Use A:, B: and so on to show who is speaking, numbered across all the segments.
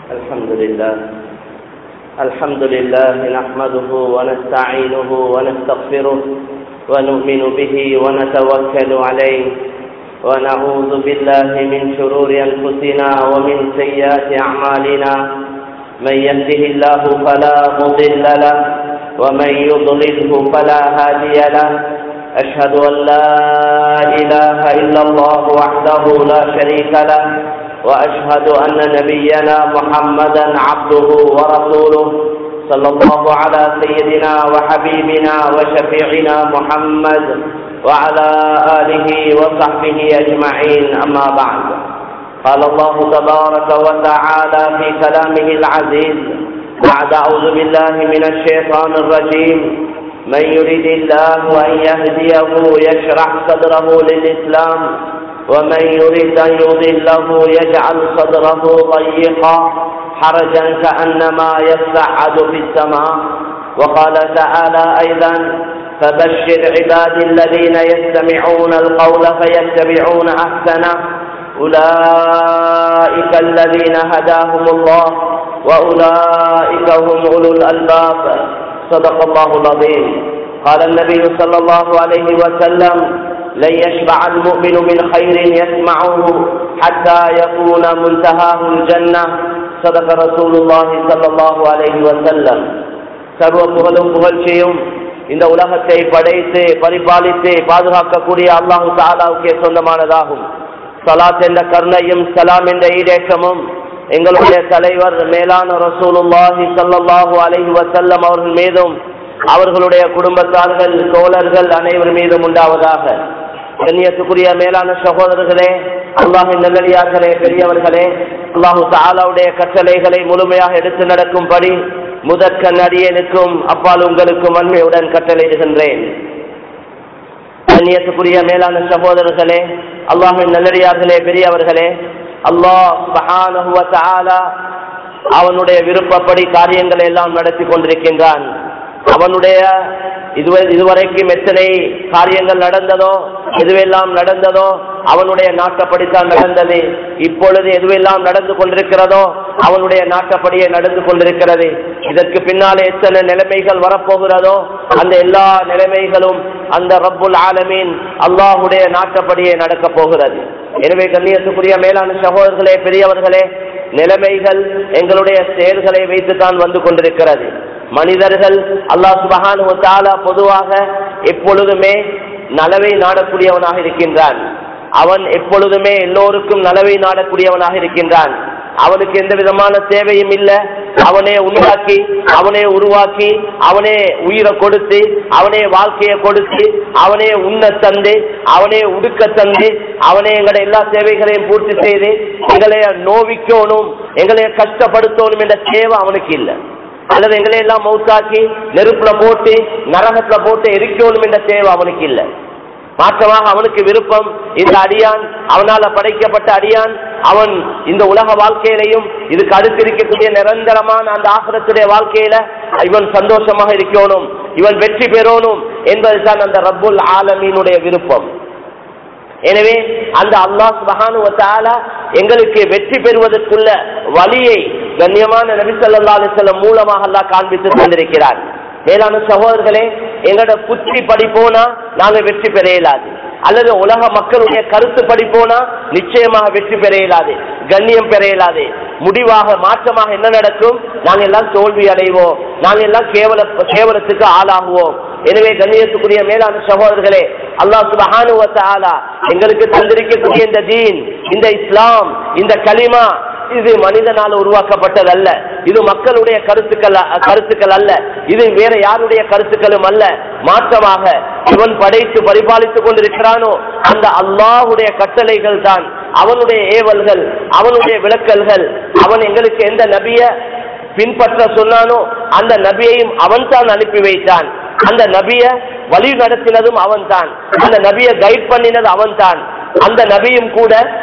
A: الحمد لله الحمد لله نحمده ونستعينه ونستغفره ونؤمن به ونتوكل عليه ونعوذ بالله من شرور أنفسنا ومن سيئات أعمالنا من يهده الله فلا مضل له ومن يضلله فلا هادي له أشهد أن لا إله إلا الله وحده لا شريك له وأشهد أن نبينا محمدا عبده ورسوله صلى الله على سيدنا وحبيبنا وشفيعنا محمد وعلى آله وصحبه أجمعين أما بعد قال الله تبارك وتعالى في كلامه العزيز بعد أعوذ بالله من الشيطان الرجيم من يريد الله أن يهديه يشرح صدره للإسلام ومن يريد أن يضله يجعل صدره ضيقا حرجا كأنما يصعد في السماء وقال تعالى أيضا فبشر عبادي الذين يستمعون القول فيتبعون أحسنه أولئك الذين هداهم الله وأولئك هم أولو الألباب صدق الله العظيم قال النبي صلى الله عليه وسلم لن يشبع المؤمن من خير يسمعه حتى يكون منتهاه الجنة صدق رسول الله صلى الله عليه وسلم சர்வ புகழும் புகழ்ச்சியும் இந்த உலகத்தை படைத்து பரிபாலித்து பாதுகாக்கக்கூடிய அல்லாஹு தாலாவுக்கே சொந்தமானதாகும் சலாத் என்ற கருணையும் சலாம் என்ற ஈடேற்றமும் எங்களுடைய தலைவர் மேலான ரசூலுல்லாஹி சல்லாஹூ அலஹி வசல்லம் அவர்கள் மீதும் அவர்களுடைய குடும்பத்தார்கள் தோழர்கள் அனைவர் மீதும் உண்டாவதாக கண்ணியத்துக்குரிய மேலான சகோதரர்களே அல்லாஹின் நல்லடியார்களே பெரியவர்களே அல்லாஹு தாலாவுடைய கட்டளைகளை முழுமையாக எடுத்து நடக்கும்படி முதற்கண் அடியனுக்கும் அப்பால் உங்களுக்கும் அண்மையுடன் கட்டளையிடுகின்றேன் கண்ணியத்துக்குரிய மேலான சகோதரர்களே அல்லாஹின் நல்லடியார்களே பெரியவர்களே அல்லாஹ் அவனுடைய விருப்பப்படி காரியங்களை எல்லாம் நடத்தி கொண்டிருக்கின்றான் அவனுடைய இதுவரை இதுவரைக்கும் எத்தனை காரியங்கள் நடந்ததோ எதுவெல்லாம் நடந்ததோ அவனுடைய நாட்டப்படித்தான் நடந்தது இப்பொழுது எதுவெல்லாம் நடந்து கொண்டிருக்கிறதோ அவனுடைய நாட்டப்படியே நடந்து கொண்டிருக்கிறது இதற்கு பின்னாலே எத்தனை நிலைமைகள் வரப்போகிறதோ அந்த எல்லா நிலைமைகளும் அந்த ரப்புல் ஆலமீன் அல்லாஹுடைய நாட்டப்படியே நடக்க போகிறது எனவே கண்ணியத்துக்குரிய மேலான சகோதரர்களே பெரியவர்களே நிலைமைகள் எங்களுடைய செயல்களை வைத்துத்தான் வந்து கொண்டிருக்கிறது மனிதர்கள் அல்லாஹ் சுபஹானு தாலா பொதுவாக எப்பொழுதுமே நலவை நாடக்கூடியவனாக இருக்கின்றான் அவன் எப்பொழுதுமே எல்லோருக்கும் நலவை நாடக்கூடியவனாக இருக்கின்றான் அவனுக்கு எந்த விதமான தேவையும் இல்லை அவனே உண்டாக்கி அவனே உருவாக்கி அவனே உயிரை கொடுத்து அவனே வாழ்க்கையை கொடுத்து அவனே உண்ண தந்து அவனே உடுக்க தந்து அவனே எங்களை எல்லா தேவைகளையும் பூர்த்தி செய்து எங்களை நோவிக்கணும் எங்களை கஷ்டப்படுத்தணும் என்ற தேவை அவனுக்கு இல்லை அல்லது எங்களை எல்லாம் மவுத்தாக்கி நெருப்புல போட்டு நரகத்துல போட்டு எரிக்கணும் என்ற தேவை அவனுக்கு இல்லை மாற்றமாக அவனுக்கு விருப்பம் இந்த அடியான் அவனால படைக்கப்பட்ட அடியான் அவன் இந்த உலக வாழ்க்கையிலையும் இதுக்கு அடுத்து இருக்கக்கூடிய நிரந்தரமான அந்த ஆசிரத்துடைய வாழ்க்கையில இவன் சந்தோஷமாக இருக்கணும் இவன் வெற்றி பெறணும் என்பதுதான் அந்த ரப்புல் ஆலமீனுடைய விருப்பம் எனவே அந்த அல்லாஹ் மகானுவத்தால எங்களுக்கு வெற்றி பெறுவதற்குள்ள வழியை கண்ணியமான நபிசல்லா அலிசல்லம் மூலமாக அல்லாஹ் காண்பித்து தந்திருக்கிறார் மேலான சகோதரர்களே எங்களோட புத்தி படிப்போனா நாங்க வெற்றி பெற இயலாது அல்லது உலக மக்களுடைய கருத்து படிப்போனா நிச்சயமாக வெற்றி பெற இயலாது கண்ணியம் பெற இயலாது முடிவாக மாற்றமாக என்ன நடக்கும் நாங்க எல்லாம் தோல்வி அடைவோம் நாங்க எல்லாம் கேவல கேவலத்துக்கு ஆளாகுவோம் எனவே கண்ணியத்துக்குரிய மேலான சகோதரர்களே அல்லாஹ் சுபஹானுவத்தாலா எங்களுக்கு தந்திருக்கக்கூடிய இந்த தீன் இந்த இஸ்லாம் இந்த களிமா இது மனிதனால் உருவாக்கப்பட்டது அல்ல இது மக்களுடைய கருத்துக்கள் கருத்துக்கள் அல்ல இது வேற யாருடைய கருத்துக்களும் அல்ல மாற்றமாக இவன் படைத்து பரிபாலித்துக் கொண்டிருக்கிறானோ அந்த அல்லாஹுடைய கட்டளைகள் தான் அவனுடைய ஏவல்கள் அவனுடைய விளக்கல்கள் அவன் எங்களுக்கு எந்த நபிய பின்பற்ற சொன்னானோ அந்த நபியையும் அவன் தான் அனுப்பி வைத்தான் அந்த நபிய வழி நடத்தினதும் அவன் தான் அந்த நபிய கைட் பண்ணினது அவன் தான் அந்த நபியும் கூட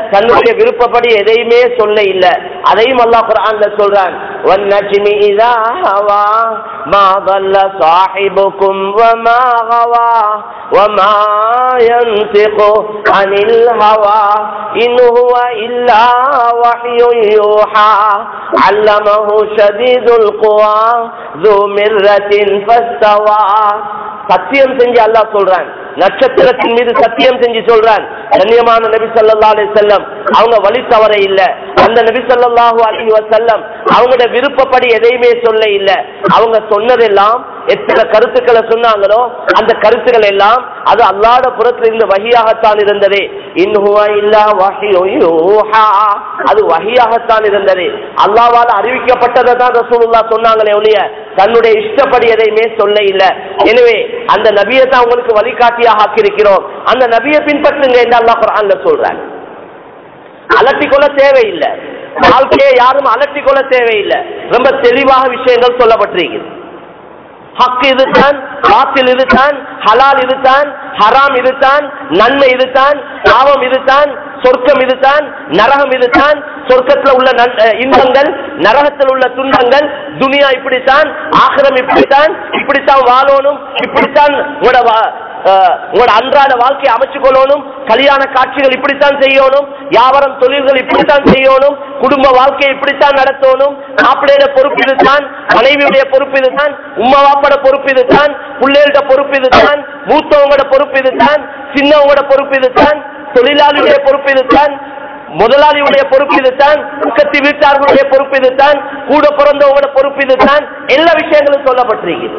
A: தன்னுடைய விருப்பப்படி எதையுமே சொல்ல இல்ல அதையும் அல்லாஹ் குர்ஆன்ல சொல்றான் والنجم إذا هوى ما ضل صاحبكم وما غوى وما ينطق عن الهوى إن هو إلا وحي يوحى علمه شديد القوى ذو مرة فاستوى சத்தியம் செஞ்சு அல்லாஹ் சொல்றான் நட்சத்திரத்தின் மீது சத்தியம் செஞ்சு சொல்றான் கண்ணியமான நபி ஸல்லல்லாஹு அலைஹி வஸல்லம் அவங்க வழி தவற இல்ல அந்த நபி ஸல்லல்லாஹு அலைஹி வஸல்லம் அவங்களோட விருப்பப்படி எதையுமே சொல்ல இல்ல அவங்க சொன்னதெல்லாம் எத்தனை கருத்துக்களை சொன்னாங்களோ அந்த கருத்துக்கள் எல்லாம் அது அல்லாஹ்வுடைய புறத்தில் இருந்து வஹியாகத்தான் இருந்தது இன்னுவ இல்லா வஹியு யூஹா அது வஹியாகத்தான் இருந்தது அல்லாஹ்வால் அறிவிக்கப்பட்டதை தான் ரசூலுல்லாஹ் சொன்னாங்களே ஒழிய தன்னுடைய இஷ்டப்படி எதையுமே சொல்ல இல்ல எனவே அந்த நபியை தான் உங்களுக்கு வழிகாட்டியாக ஆக்கியிருக்கிறோம் அந்த நபியை பின்பற்றுங்க என்று அல்லாஹ் குர்ஆன்ல சொல்றாங்க அலட்டி கொள்ள தேவையில்லை வாழ்க்கையை யாரும் அலட்டி கொள்ள தேவையில்லை ரொம்ப தெளிவாக விஷயங்கள் சொல்லப்பட்டிருக்கிறது ஹக்கு இதுதான் பாத்தில் இதுதான் ஹலால் இதுதான் ஹராம் இதுதான் நன்மை இதுதான் பாவம் இதுதான் சொர்க்கம் இதுதான் நரகம் இதுதான் சொர்க்கத்தில் உள்ள நன்- அஹ் இன்பங்கள் நரகத்தில் உள்ள துன்பங்கள் துனியா இப்படித்தான் ஆகிரம் இப்படித்தான் இப்படித்தான் வாழணும் இப்படித்தான் உங்களோட வா- அஹ் உங்களோட அன்றாட வாழ்க்கையை அமைச்சு கொள்ளணும் கல்யாண காட்சிகள் இப்படித்தான் செய்யணும் வியாபாரம் தொழில்கள் இப்படித்தான் செய்யணும் குடும்ப வாழ்க்கையை இப்படித்தான் நடத்தணும் மாப்பிள்ளையோட பொறுப்பு இதுதான் மனைவியுடைய பொறுப்பு இதுதான் உம்மா வாப்பட பொறுப்பு இதுதான் பிள்ளைகளோட பொறுப்பு இதுதான் மூத்தவங்களோட பொறுப்பு இதுதான் சின்னவங்களோட பொறுப்பு இதுதான் தொழிலாளியுடைய பொறுப்பு இதுதான் முதலாளியுடைய பொறுப்பு இதுதான் பக்கத்து வீட்டார்களுடைய பொறுப்பு இதுதான் கூட பிறந்தவங்களோட பொறுப்பு இதுதான் எல்லா விஷயங்களும் சொல்லப்பட்டிருக்கிறது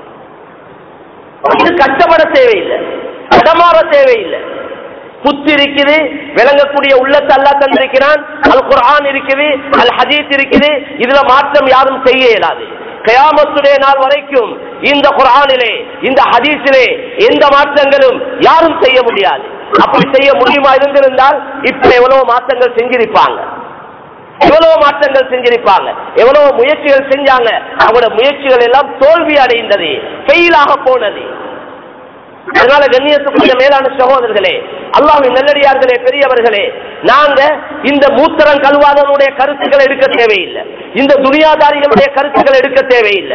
A: இது கஷ்டப்பட தேவையில்லை தடமாற தேவையில்லை புத்தி இருக்குது விளங்கக்கூடிய உள்ளத்தை அல்லா தந்திருக்கிறான் அல் குர்ஆன் இருக்குது அல் ஹதீஸ் இருக்குது இதுல மாற்றம் யாரும் செய்ய இயலாது கயாமத்துடைய நாள் வரைக்கும் இந்த குர்ஆனிலே இந்த ஹதீஸிலே எந்த மாற்றங்களும் யாரும் செய்ய முடியாது அப்படி செய்ய முடியுமா இருந்திருந்தால் இப்ப எவ்வளவு மாற்றங்கள் செஞ்சிருப்பாங்க எவ்வளவு மாற்றங்கள் செஞ்சிருப்பாங்க எவ்வளவு முயற்சிகள் செஞ்சாங்க அவங்களோட முயற்சிகள் எல்லாம் தோல்வி அடைந்தது ஃபெயிலாக போனது அதனால கண்ணியத்துக்குரிய மேலான சகோதரர்களே அல்லாஹ்வின் நல்லடியார்களே பெரியவர்களே நாங்க இந்த மூத்திரம் கல்வாதனுடைய கருத்துக்களை எடுக்க தேவையில்லை இந்த துனியாதாரிகளுடைய கருத்துக்களை எடுக்க தேவையில்லை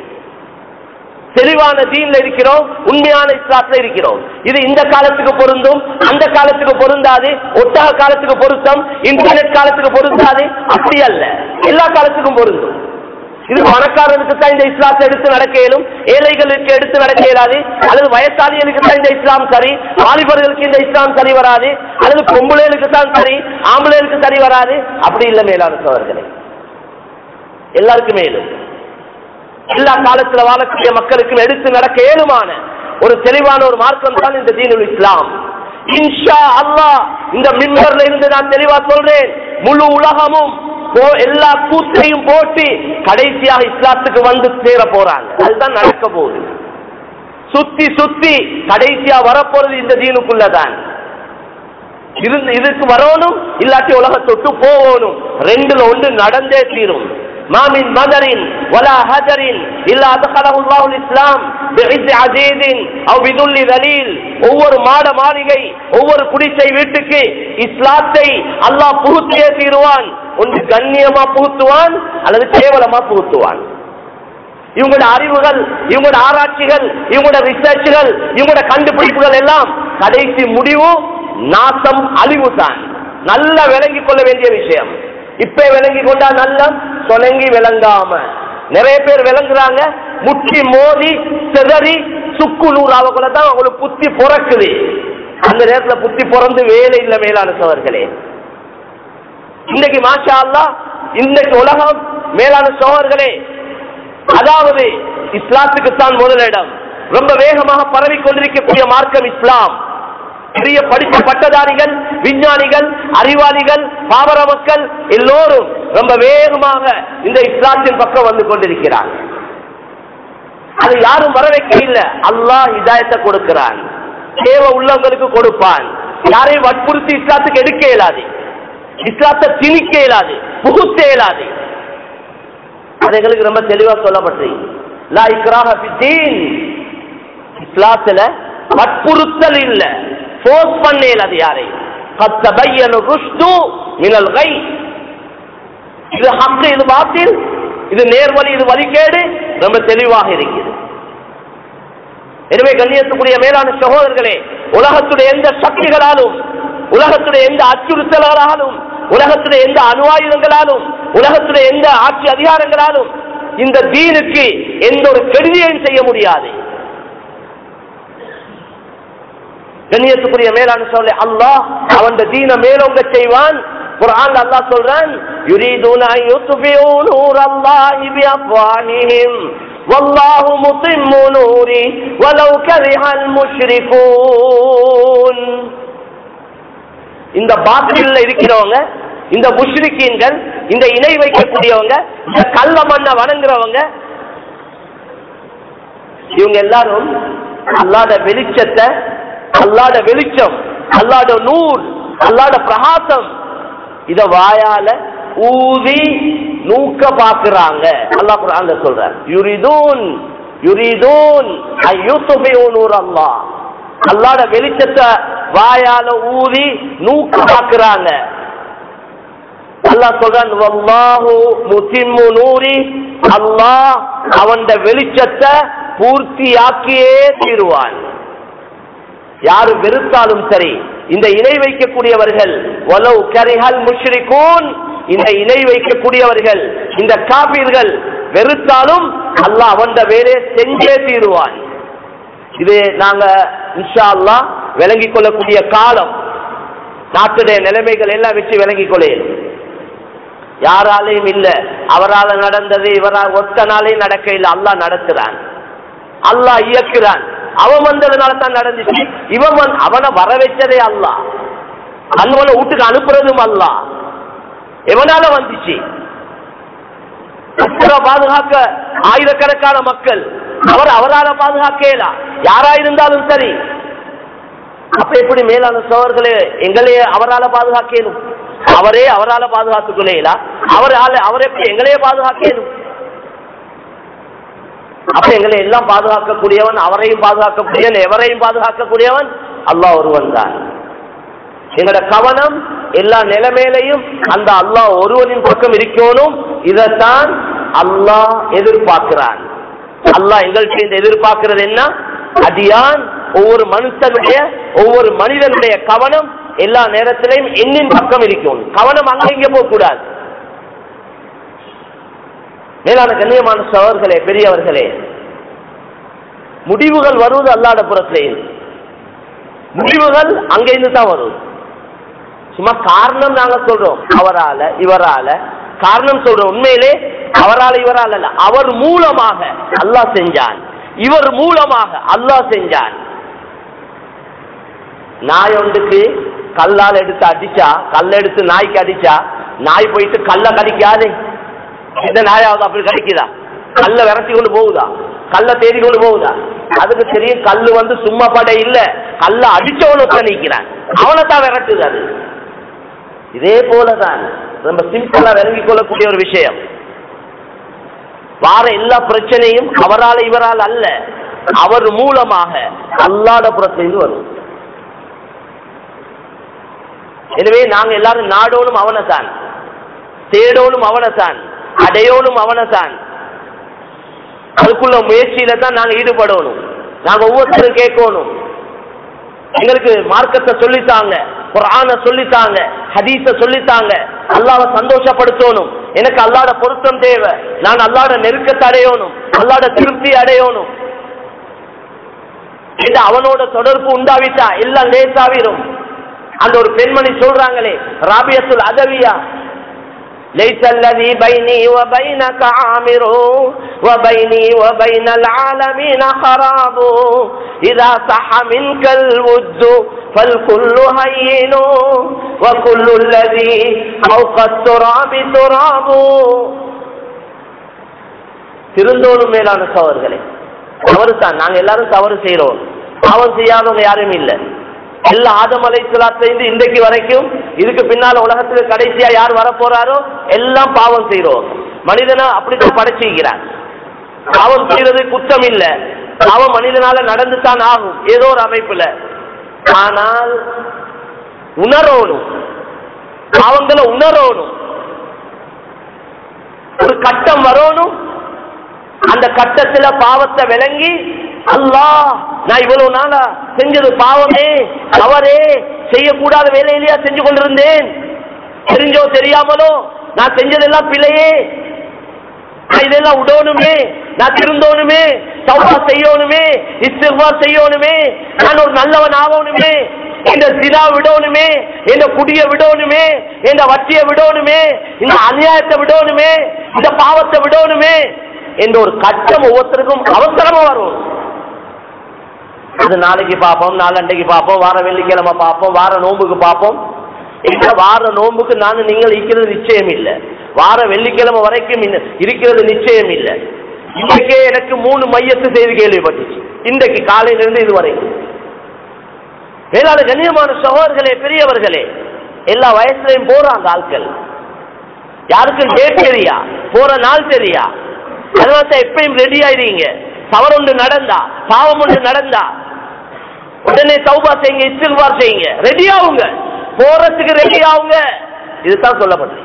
A: தெளிவான தீன்ல இருக்கிறோம் உண்மையான இஸ்லாத்துல இருக்கிறோம் இது இந்த காலத்துக்கு பொருந்தும் அந்த காலத்துக்கு பொருந்தாது ஒட்டக காலத்துக்கு பொருத்தம் இன்டர்நெட் காலத்துக்கு பொருந்தாது அப்படி அல்ல எல்லா காலத்துக்கும் பொருந்தும் இது பணக்காரனுக்கு தான் இந்த இஸ்லாத்தை எடுத்து நடக்க இயலும் ஏழைகளுக்கு எடுத்து நடக்க இயலாது அல்லது வயசாளிகளுக்கு தான் இந்த இஸ்லாம் சரி வாலிபர்களுக்கு இந்த இஸ்லாம் சரி வராது அல்லது பொம்பளைகளுக்கு தான் சரி ஆம்பளைகளுக்கு சரி வராது அப்படி இல்லை மேலான சோழர்களே எல்லாருக்கும் மேலும் எல்லா காலத்துல வாழக்கூடிய மக்களுக்கும் எடுத்து நடக்க ஏழுமான ஒரு தெளிவான ஒரு மார்க்கம் தான் இந்த தீனுல் இஸ்லாம் இன்ஷா அல்லாஹ் இந்த மிம்பர்ல இருந்து நான் தெளிவா சொல்றேன் முழு உலகமும் போ- எல்லா கூத்தையும் போட்டு கடைசியாக இஸ்லாத்துக்கு வந்து சேர போறாங்க அதுதான் நடக்க போகுது சுத்தி சுத்தி கடைசியா வரப்போறது இந்த தீனுக்குள்ளதான் இருந்து இதுக்கு வரணும் இல்லாட்டி உலகத்தொட்டு போகணும் ரெண்டுல ஒன்று நடந்தே தீரும் மாமின் மதரின் வலா ஹஜரின் இல்லா அதகலஹு அல்லாஹுல் இஸ்லாம் பிஇஸ்ஸி அஜீதின் அவ் பிதுல்லி தலீல் ஒவ்வொரு மாட மாளிகை ஒவ்வொரு குடிசை வீட்டுக்கு இஸ்லாத்தை அல்லாஹ் புகுத்தியே தீருவான் ஒன்று கண்ணியமா புகுத்துவான் அல்லது கேவலமா புகுத்துவான் இவங்களோட அறிவுகள் இவங்களோட ஆராய்ச்சிகள் இவங்களோட ரிசர்ச்கள் இவங்களோட கண்டுபிடிப்புகள் எல்லாம் கடைசி முடிவு நாசம் அழிவு தான் நல்லா விளங்கி கொள்ள வேண்டிய விஷயம் இப்ப விளங்கி கொண்டா நல்ல சொலங்கி விளங்காம நிறைய பேர் விளங்குறாங்க முட்டி மோதி செதறி சுக்கு நூறாவக்குள்ள தான் அவங்களுக்கு புத்தி பிறக்குது அந்த நேரத்துல புத்தி பிறந்து வேலை இல்லை மேலான சவர்களே இன்னைக்கு மாஷா அல்லாஹ் இன்னைக்கு உலகம் மேலான சோழர்களே அதாவது இஸ்லாத்துக்கு தான் முதலிடம் ரொம்ப வேகமாக பரவி கொண்டிருக்கக்கூடிய மார்க்கம் இஸ்லாம் பெரிய படித்த பட்டதாரிகள் விஞ்ஞானிகள் அறிவாளிகள் பாவர மக்கள் எல்லோரும் ரொம்ப வேகமாக இந்த இஸ்லாத்தின் பக்கம் வந்து கொண்டிருக்கிறார் அது யாரும் வர வைக்க இல்ல அல்லாஹ் இதாயத்தை கொடுக்கிறான் தேவை உள்ளவங்களுக்கு கொடுப்பான் யாரையும் வற்புறுத்தி இஸ்லாத்துக்கு எடுக்க இயலாது இஸ்லாத்தை திணிக்க இயலாது புகுத்த இயலாது அது எங்களுக்கு ரொம்ப தெளிவா சொல்லப்பட்டு லா இக்ராஹ ஃபித்தீன் இஸ்லாத்துல வற்புறுத்தல் இல்ல ஃபோர்ஸ் பண்ணேல் அது யாரையும் قد تبين الرشد من الغي இது ஹக்கு இது பாத்தில் இது நேர்வழி இது வழிகேடு ரொம்ப தெளிவாக இருக்கிறது எனவே கண்ணியத்துக்குரிய மேலான சகோதரர்களே உலகத்துடைய எந்த சக்திகளாலும் உலகத்துடைய எந்த அச்சுறுத்தல்களாலும் உலகத்துடைய எந்த அணு ஆயுதங்களாலும் உலகத்துடைய எந்த ஆட்சி அதிகாரங்களாலும் இந்த தீனுக்கு எந்த ஒரு கெடுதியையும் செய்ய முடியாது கண்ணியத்துக்குரிய மேலான சொல்ல அல்லாஹ் அவன் தீன மேலோங்க செய்வான் குர்ஆன்ல அல்லாஹ் சொல்றான் யுரீதுன அன் யுத்ஃபியூ நூரல்லாஹி பிஅஃவாஹிஹிம் வல்லாஹு முத்திம்மு நூரி வலவ் கரிஹல் முஷ்ரிகூன் இந்த பாத்தில இருக்கிறவங்க இந்த முஷ்ரிக்கீன்கள் இந்த இணை வைக்கக்கூடியவங்க இந்த கள்ள மண்ணை வணங்குறவங்க இவங்க எல்லாரும் அல்லாத வெளிச்சத்தை அல்லாத வெளிச்சம் அல்லாத நூல் அல்லாத பிரகாசம் இத வாயால ஊதி நூக்க பாக்குறாங்க அல்லாஹ் குர்ஆன்ல சொல்றார் யுரிதூன் யுரிதூன் ஐயுத்துபியூ நூர் அல்லாஹ் அல்லாத வெளிச்சத்தை வாயால ஊதி நூக்க பாக்குறாங்க அல்லாஹ் சொல்றான் வல்லாஹு முத்திம்மு நூரி அல்லாஹ் அவன் வெளிச்சத்தை பூர்த்தியாக்கியே தீருவான் யாரு வெறுத்தாலும் சரி இந்த இணை வைக்கக்கூடியவர்கள் வலவு கரிஹல் முஷ்ரிகூன் இந்த இணை வைக்கக்கூடியவர்கள் இந்த காபீர்கள் வெறுத்தாலும் அல்லாஹ் அவன் வேலையை செஞ்சே தீருவான் இது நாங்க இன்ஷா அல்லாஹ் விளங்கிக் கொள்ளக்கூடிய காலம் நாட்டுடைய நிலைமைகள் எல்லாம் வச்சு விளங்கிக் கொள்ளையும் யாராலையும் இல்ல அவரால் நடந்தது இவரால் ஒத்த நாளையும் நடக்க இல்லை அல்லாஹ் நடத்துறான் அல்லாஹ் இயக்குறான் அவன் வந்ததுனால தான் நடந்துச்சு இவன் வந்து- அவனை வர வச்சதே அல்லாஹ் அன்வனை வீட்டுக்கு அனுப்புறதும் அல்லாஹ் எவனால வந்துச்சு உத்தர பாதுகாக்க ஆயிரக்கணக்கான மக்கள் அவர் அவரால பாதுகாக்கலாம் யாரா இருந்தாலும் சரி அப்ப எப்படி மேலான சோழர்களே எங்களையே அவரால பாதுகாக்கணும் அவரே அவரால பாதுகாத்துக் கொள்ளலாம் அவரால அவர் எப்படி எங்களையே பாதுகாக்கணும் அப்ப எங்களை எல்லாம் பாதுகாக்கக்கூடியவன் அவரையும் பாதுகாக்கக்கூடியவன் எவரையும் பாதுகாக்கக்கூடியவன் அல்லாஹ் ஒருவன் தான் எங்களோட கவனம் எல்லா நிலைமையிலையும் அந்த அல்லாஹ் ஒருவனின் பக்கம் இருக்கணும் இதைத்தான் அல்லாஹ் எதிர்பார்க்கிறான் அல்லாஹ் எங்கள்கிட்ட இந்த எதிர்பார்க்கிறது என்ன அடியான் ஒவ்வொரு மனுஷனுடைய ஒவ்வொரு மனிதனுடைய கவனம் எல்லா நேரத்திலையும் என்னின் பக்கம் இருக்கணும் கவனம் அங்க இங்க போக கூடாது மேலான கண்ணியமான சவர்களே பெரியவர்களே முடிவுகள் வருவது அல்லாத புறத்திலே முடிவுகள் அங்கிருந்து தான் வரும் சும்மா காரணம் நாங்க சொல்றோம் அவரால இவரால காரணம் சொல்றோம் உண்மையிலே அவரால இவரால அல்ல அவர் மூலமாக அல்லாஹ் செஞ்சான் இவர் மூலமாக அல்லாஹ் செஞ்சான் நாய் ஒன்றுக்கு கல்லால் எடுத்து அடிச்சா கல்ல எடுத்து நாய்க்கு அடிச்சா நாய் போயிட்டு கல்ல கடிக்காது எந்த நாயாவது அப்படி கடிக்குதா கல்ல விரட்டி கொண்டு போகுதா கல்ல தேடி கொண்டு போகுதா அதுக்கு தெரியும் கல்லு வந்து சும்மா பட இல்ல கல்ல அடிச்சவனுக்கு நிற்கிறான் அவனை தான் விரட்டுது அது இதே போலதான் ரொம்ப சிம்பிளா விளங்கிக் கொள்ளக்கூடிய ஒரு விஷயம் வார எல்லா பிரச்சனையும் அவரால் இவரால் அல்ல அவர் மூலமாக அல்லாத புறத்திலிருந்து வரும் எனவே நாங்க எல்லாரும் நாடோனும் அவனைத்தான் தேடோனும் அவனைத்தான் அடையோனும் அவனைத்தான் அதுக்குள்ள முயற்சியில தான் நாங்க ஈடுபடணும் நாங்க ஒவ்வொருத்தரும் கேட்கணும் எங்களுக்கு மார்க்கத்தை சொல்லித்தாங்க குரான சொல்லித்தாங்க ஹதீஸ சொல்லித்தாங்க அல்லாவை சந்தோஷப்படுத்தணும் எனக்கு அல்லாட பொருத்தம் தேவை நான் அல்லாட நெருக்கத்தை அடையணும் அல்லாட திருப்தி அடையணும் இது அவனோட தொடர்பு உண்டாவிட்டா எல்லாம் லேசாவிரும் அந்த ஒரு பெண்மணி சொல்றாங்களே ராபியத்துல் அதவியா ليس الذي بيني وبينك عامر وبيني وبين العالمين خراب إذا صح منك الود فالكل هين وكل الذي فوق التراب تراب திருந்தோடும் மேலான சவர்களே தவறு தான் நாங்க எல்லாரும் தவறு செய்யறோம் பாவம் செய்யாதவங்க யாரும் இல்லை எல்லா ஆதம் அலைத்துலாத்திலிருந்து இன்றைக்கு வரைக்கும் இதுக்கு பின்னால உலகத்துக்கு கடைசியா யார் வர போறாரோ எல்லாம் பாவம் செய்யறோம் மனிதனை அப்படித்தான் படைச்சுக்கிறார் பாவம் செய்யறது குற்றம் இல்ல பாவம் மனிதனால நடந்துதான் ஆகும் ஏதோ ஒரு அமைப்புல ஆனால் உணரணும் பாவங்களை உணரணும் ஒரு கட்டம் வரணும் அந்த கட்டத்துல பாவத்தை விளங்கி அல்லாஹ் நான் இவ்வளவு நாளா செஞ்சது பாவமே தவறே செய்யக்கூடாத வேலையிலேயா செஞ்சு கொண்டிருந்தேன் தெரிஞ்சோ தெரியாமலோ நான் செஞ்சதெல்லாம் பிழையே நான் இதெல்லாம் விடணுமே நான் திருந்தோணுமே சௌபா செய்யணுமே இஸ்திஃபா செய்யணுமே நான் ஒரு நல்லவன் ஆகணுமே இந்த சினா விடணுமே இந்த குடிய விடணுமே இந்த வட்டிய விடணுமே இந்த அநியாயத்தை விடணுமே இந்த பாவத்தை விடணுமே என்ற ஒரு கட்டம் ஒவ்வொருத்தருக்கும் அவசரமா வரும் அது நாளைக்கு பார்ப்போம் நாளண்டைக்கு பார்ப்போம் வார வெள்ளிக்கிழமை பார்ப்போம் வார நோம்புக்கு பார்ப்போம் இந்த வார நோம்புக்கு நானும் நீங்கள் இருக்கிறது நிச்சயம் இல்லை வார வெள்ளிக்கிழமை வரைக்கும் இன்ன- இருக்கிறது நிச்சயம் இல்லை இன்றைக்கே எனக்கு மூணு மையத்து செய்தி கேள்விப்பட்டுச்சு இன்றைக்கு காலையிலிருந்து இது வரைக்கும் மேலான கண்ணியமான சகோதரர்களே பெரியவர்களே எல்லா வயசுலயும் போறாங்க ஆட்கள் யாருக்கும் டேட் தெரியா போற நாள் தெரியா அதனால தான் எப்பயும் ரெடி ஆயிருங்க தவறு ஒன்று நடந்தா பாவம் ஒன்று நடந்தா உடனே தௌபா செய்யுங்க இஸ்தில்பார் செய்யுங்க ரெடி ஆகுங்க போறதுக்கு ரெடி ஆகுங்க இதுதான் சொல்லப்படுது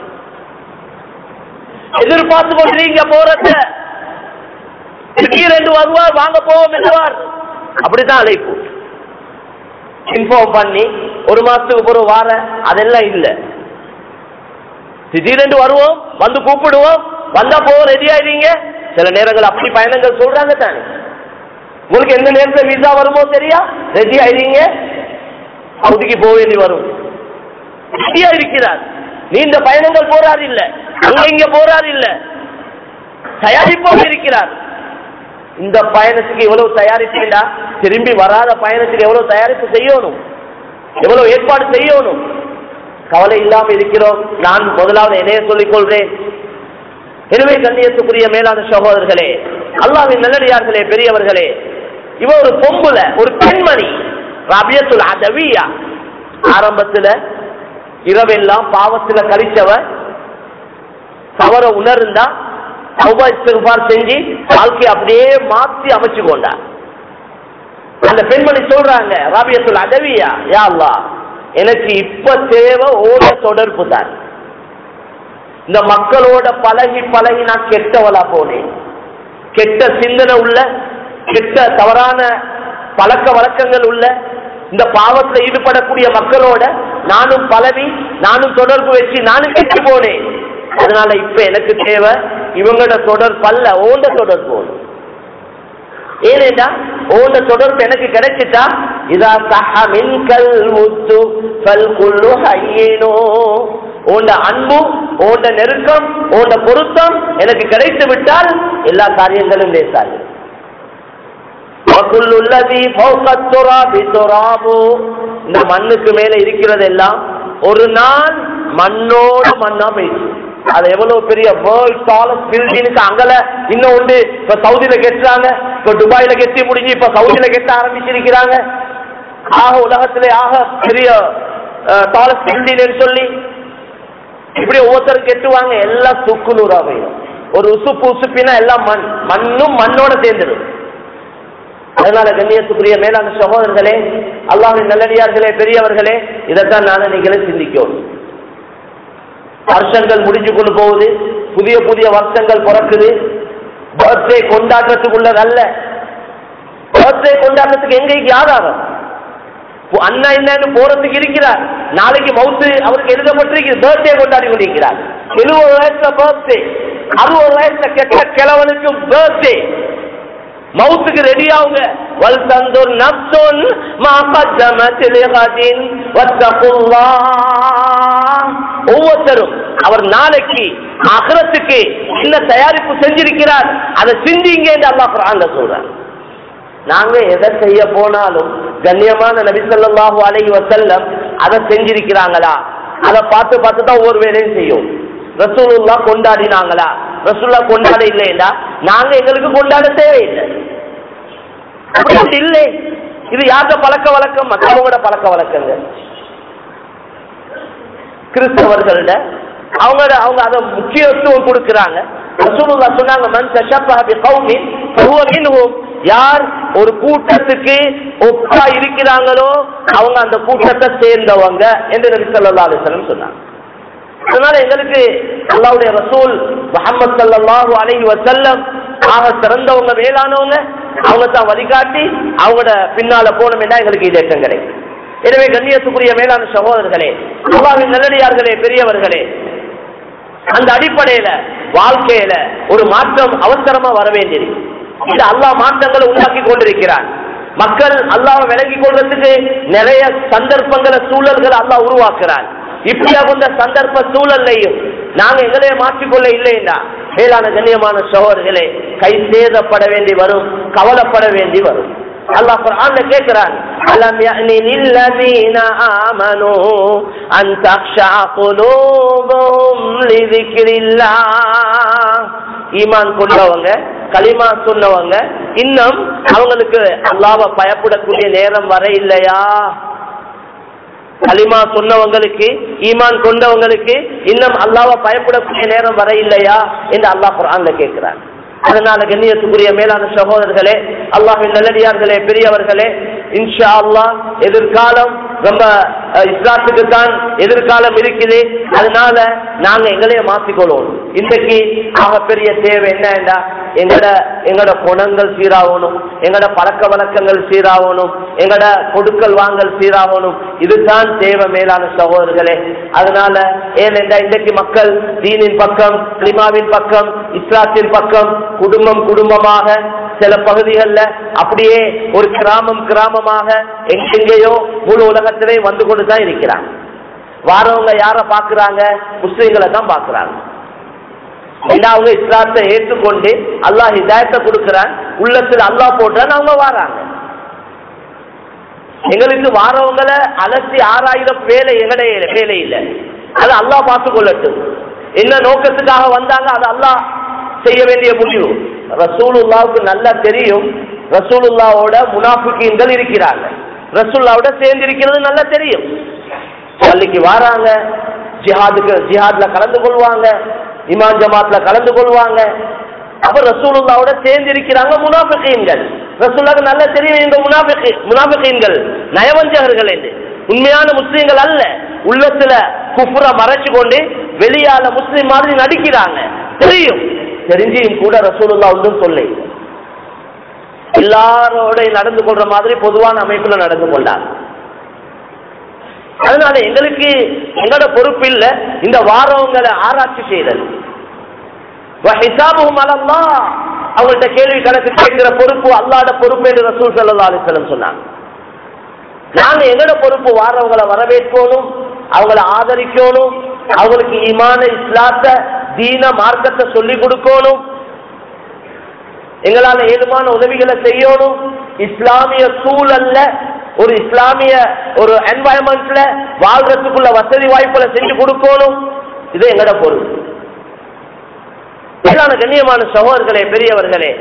A: எதிர்பார்த்து கொண்டிருங்க போறத திடீரென்று வருவார் வாங்க போவோம் என்றுவார் அப்படித்தான் அழைப்பு இன்ஃபார்ம் பண்ணி ஒரு மாசத்துக்கு பிறகு வார அதெல்லாம் இல்ல திடீரென்று வருவோம் வந்து கூப்பிடுவோம் வந்தா போக ரெடி ஆயிடுவீங்க சில நேரங்கள் அப்படி பயணங்கள் சொல்றாங்க தானே உங்களுக்கு எந்த நேரத்தில் விசா வருமோ சரியா ரெடி ஆயிடுவீங்க சவுதிக்கு போக வேண்டி வரும் ரெடியா இருக்கிறார் நீண்ட பயணங்கள் போறார் இல்ல அங்க இங்க போறார் இல்ல தயாரிப்போடு இருக்கிறார் இந்த பயணத்துக்கு எவ்வளவு தயாரிப்புடா திரும்பி வராத பயணத்துக்கு எவ்வளவு தயாரிப்பு செய்யணும் எவ்வளவு ஏற்பாடு செய்யணும் கவலை இல்லாம இருக்கிறோம் நான் முதலாவது என்னைய சொல்லிக் கொள்றேன் எனவே கண்ணியத்துக்குரிய மேலான சகோதரர்களே அல்லாவின் நல்லடியார்களே பெரியவர்களே இவ ஒரு பொம்புல ஒரு பெண்மணி ரபியத்துல் அதவியா ஆரம்பத்துல இரவெல்லாம் பாவத்துல கழிச்சவர் தவற உணர்ந்தா தௌபா இஸ்திக்பார் செஞ்சு வாழ்க்கையை அப்படியே மாத்தி அமைச்சு கொண்டா அந்த பெண்மணி சொல்றாங்க ராபியத்துல் அதவியா யா அல்லாஹ் எனக்கு இப்ப தேவை ஓட தொடர்பு தான் இந்த மக்களோட பழகி பழகி நான் கெட்டவளா போனேன் கெட்ட சிந்தனை உள்ள கெட்ட தவறான பழக்க வழக்கங்கள் உள்ள இந்த பாவத்துல ஈடுபடக்கூடிய மக்களோட நானும் பழகி நானும் தொடர்பு வச்சு நானும் கெட்டு போனேன் அதனால இப்ப எனக்கு தேவை இவங்களோட தொடர்பு அல்ல ஓண்ட தொடர்பு ஒண்ணு. ஏனேண்டா ஓண்ட தொடர்பு எனக்கு கிடைச்சிட்டா இதா சஹ மின்கல் முத்து ஃபல் குல்லு ஹையினோ ஓண்ட அன்பு ஓண்ட நெருக்கம் ஓண்ட பொருத்தம் எனக்கு கிடைத்து விட்டால் எல்லா காரியங்களும் லேசாகும் وَكُلُّ الَّذِي فَوْقَ التُّرَابِ تُرَابُ இந்த மண்ணுக்கு மேல இருக்கிறது எல்லாம் ஒரு நாள் மண்ணோட மண்ணா போயிடுச்சு அது எவ்வளவு பெரிய வேர்ல்ட் டாலஸ்ட் பில்டிங்க்கு அங்கல இன்னும் உண்டு இப்ப சவுதியில கெட்டுறாங்க இப்ப துபாயில கெட்டி முடிஞ்சு இப்ப சவுதியில கெட்ட ஆரம்பிச்சிருக்கிறாங்க ஆக உலகத்திலே ஆக பெரிய டாலஸ்ட் பில்டிங் சொல்லி இப்படி ஒவ்வொருத்தரும் கெட்டுவாங்க எல்லாம் சுக்குநூறா போயிடும் ஒரு உசுப்பு உசுப்பினா எல்லாம் மண் மண்ணும் மண்ணோட சேர்ந்துடும் அதனால கண்ணியத்துக்குரிய மேலான சகோதரர்களே அல்லாஹின் நல்லடியார்களே பெரியவர்களே இதைத்தான் நான் நீங்களே சிந்திக்கணும் வருஷங்கள் முடிஞ்சு கொண்டு போகுது புதிய புதிய வருஷங்கள் பிறக்குது பர்த்டே கொண்டாட்டத்துக்குள்ளதல்ல பர்த்டே கொண்டாட்டத்துக்கு எங்க ஆதாரம் பு- அண்ணா என்னன்னு போறதுக்கு இருக்கிறார் நாளைக்கு மவுத்து அவருக்கு எழுதப்பட்டிருக்கு பர்த்டே கொண்டாடி கொண்டிருக்கிறார் எழுபது வயசுல பர்த்டே அறுபது வயசுல கெட்ட கிழவனுக்கு பர்த்டே மவுத்துக்கு ரெடி ஆகுங்க வல் தந்தூர் நப்சுன் மா கத்தமத் லிகதின் வத்தகுல்லாஹ் ஒவ்வொருத்தரும் அவர் நாளைக்கு அகரத்துக்கு என்ன தயாரிப்பு செஞ்சிருக்கிறார் அதை சிந்திங்க என்று அல்லாஹ் குர்ஆன்ல சொல்றார் நாங்க எதை செய்ய போனாலும் கண்ணியமான நபி ஸல்லல்லாஹு அலைஹி வஸல்லம் அதை செஞ்சிருக்கிறாங்களா அதை பார்த்து பார்த்து தான் ஒவ்வொரு வேலையும் செய்யும் ரசூலுல்லா கொண்டாடினாங்களா ரசூல்லா கொண்டாட இல்லையா நாங்க எங்களுக்கு கொண்டாட தேவையில்லை அப்படி இல்லை இது யார்கிட்ட பழக்க வழக்கம் மற்றவங்களோட பழக்க வழக்கங்கள் கிறிஸ்தவர்கள்ட அவங்க அவங்க அதை முக்கியத்துவம் கொடுக்கிறாங்க ரசூலுல்லா சொன்னாங்க மன் தஷப்பஹ பிகௌமின் ஃபஹுவ மின்ஹும் யார் ஒரு கூட்டத்துக்கு ஒப்பா இருக்கிறாங்களோ அவங்க அந்த கூட்டத்தை சேர்ந்தவங்க என்று நபி ஸல்லல்லாஹு அலைஹி வஸல்லம் சொன்னாங்க அதனால எங்களுக்கு அல்லாவுடைய ரசூல் முகமது சல்லாஹூ அலைஹி வசல்லம் ஆக சிறந்தவங்க மேலானவங்க அவங்க தான் வழிகாட்டி அவங்களோட பின்னால போனோம்னா எங்களுக்கு இதேற்றம் கிடைக்கும் எனவே கண்ணியத்துக்குரிய மேலான சகோதரர்களே அல்லாவின் நல்லடியார்களே பெரியவர்களே அந்த அடிப்படையில வாழ்க்கையில ஒரு மாற்றம் அவசரமா வர வேண்டியது இது அல்லாஹ் மாற்றங்களை உண்டாக்கி கொண்டிருக்கிறான் மக்கள் அல்லாஹ் விளங்கி கொள்றதுக்கு நிறைய சந்தர்ப்பங்களை சூழல்களை அல்லாஹ் உருவாக்குறான் இப்படியா கொண்ட சந்தர்ப்ப சூழல்லையும் நாங்க எங்களையே மாற்றிக்கொள்ள இல்லைன்னா மேலான கண்ணியமான சகோதரர்களே கை சேதப்பட வேண்டி வரும் கவலைப்பட வேண்டி வரும் அல்லாஹ் குர்ஆன்ல கேக்குறான் அலம் யஅனி லில்லதீன ஆமனூ அன் தக்ஷா குலூபுஹும் லிذிக்ரில்லாஹ் ஈமான் கொண்டவங்க களிமா சொன்னவங்க இன்னும் அவங்களுக்கு அல்லாஹ்வை பயப்படக்கூடிய நேரம் வர இல்லையா களிமா சொன்னவங்களுக்கு ஈமான் கொண்டவங்களுக்கு இன்னும் அல்லாஹ்வை பயப்படக்கூடிய நேரம் வர இல்லையா என்று அல்லாஹ் குர்ஆன்ல கேட்கிறான் அதனால கண்ணியத்துக்குரிய மேலான சகோதரர்களே அல்லாஹின் நல்லடியார்களே பெரியவர்களே இன்ஷா அல்லாஹ் எதிர்காலம் ரொம்ப அஹ், இஸ்லாத்துக்கு தான் எதிர்காலம் இருக்குது அதனால நாங்க எங்களையே மாத்திக்கொள்வோம் இன்றைக்கு ஆக பெரிய தேவை என்னன்னா எங்கட எங்கட குணங்கள் சீராகணும் எங்கட பழக்க வழக்கங்கள் சீராகணும் எங்கட கொடுக்கல் வாங்கல் சீராகணும் இதுதான் தேவை மேலான சகோதரர்களே அதனால ஏனென்றா இன்றைக்கு மக்கள் தீனின் பக்கம் லிமாவின் பக்கம் இஸ்லாத்தின் பக்கம் குடும்பம் குடும்பமாக சில பகுதிகளில் அப்படியே ஒரு கிராமம் கிராமமாக எங்கெங்கேயோ முழு உலகத்திலே வந்து கொண்டு தான் இருக்கிறாங்க வாரவங்க யார பாக்குறாங்க முஸ்லிம்களை தான் பாக்குறாங்க ஏன்னா அவங்க இஸ்லாத்தை ஏற்றுக்கொண்டு அல்லாஹ் ஹிதாயத்தை கொடுக்கிறான் உள்ளத்துல அல்லாஹ் போட்டான் அவங்க வாராங்க எங்களுக்கு வாரவங்களை அலசி ஆறாயிரம் வேலை எங்களுடைய வேலை இல்லை அது அல்லாஹ் பார்த்து கொள்ளட்டும் என்ன நோக்கத்துக்காக வந்தாங்க அது அல்லாஹ் செய்ய வேண்டிய முடிவு ரசூலுல்லாவுக்கு நல்லா தெரியும் ரசூலுல்லாவோட முனாஃபிக்கீன்கள் இருக்கிறாங்க ரசூல்லாவோட சேர்ந்து இருக்கிறது நல்லா தெரியும் பள்ளிக்கு வராங்க ஜிஹாதுக்கு ஜிஹாத்ல கலந்து கொள்வாங்க இமான் ஜமாத்ல கலந்து கொள்வாங்க அப்ப ரசூலுல்லாவோட சேர்ந்து இருக்கிறாங்க முனாஃபிகீன்கள் ரசூலுல்லாக்கு நல்லா தெரியும் இந்த முனாஃபிகி முனாஃபிகீன்கள் நயவஞ்சகர்கள் என்று உண்மையான முஸ்லீம்கள் அல்ல உள்ளத்துல குஃப்ர மறைச்சு கொண்டு வெளியால முஸ்லீம் மாதிரி நடிக்கிறாங்க தெரியும் தெரிஞ்சியும் கூட ரசூலுல்லா ஒன்றும் சொல்லை எல்லாரோட நடந்து கொள்ற மாதிரி பொதுவான அமைப்புல நடந்து கொண்டாங்க அதனால எங்களுக்கு எங்களோட பொறுப்பு இல்ல இந்த வாரவங்களை ஆராய்ச்சி செய்தல் வஹிசாபுஹும் அலல்லாஹ். அவங்கள்ட்ட கேள்வி கணக்கு கேட்கிற பொறுப்பு அல்லாட பொறுப்பு என்று ரசூல் ஸல்லல்லாஹு அலைஹி வஸல்லம் சொன்னாங்க நாங்க எங்களோட பொறுப்பு வாரவங்களை வரவேற்கணும் அவங்கள ஆதரிக்கணும் அவங்களுக்கு ஈமான இஸ்லாத்த தீன மார்க்கத்தை சொல்லி கொடுக்கணும் எங்களால ஏதுமான உதவிகளை செய்யணும் இஸ்லாமிய சூழல்ல ஒரு இஸ்லாமிய ஒரு என்வாயன்மெண்ட்ல வாழ்றதுக்குள்ள வசதி வாய்ப்புகளை செஞ்சு கொடுக்கணும் இது எங்கட பொறுப்பு மேலான கண்ணியமான சகோதரர்களே பெரியவர்களே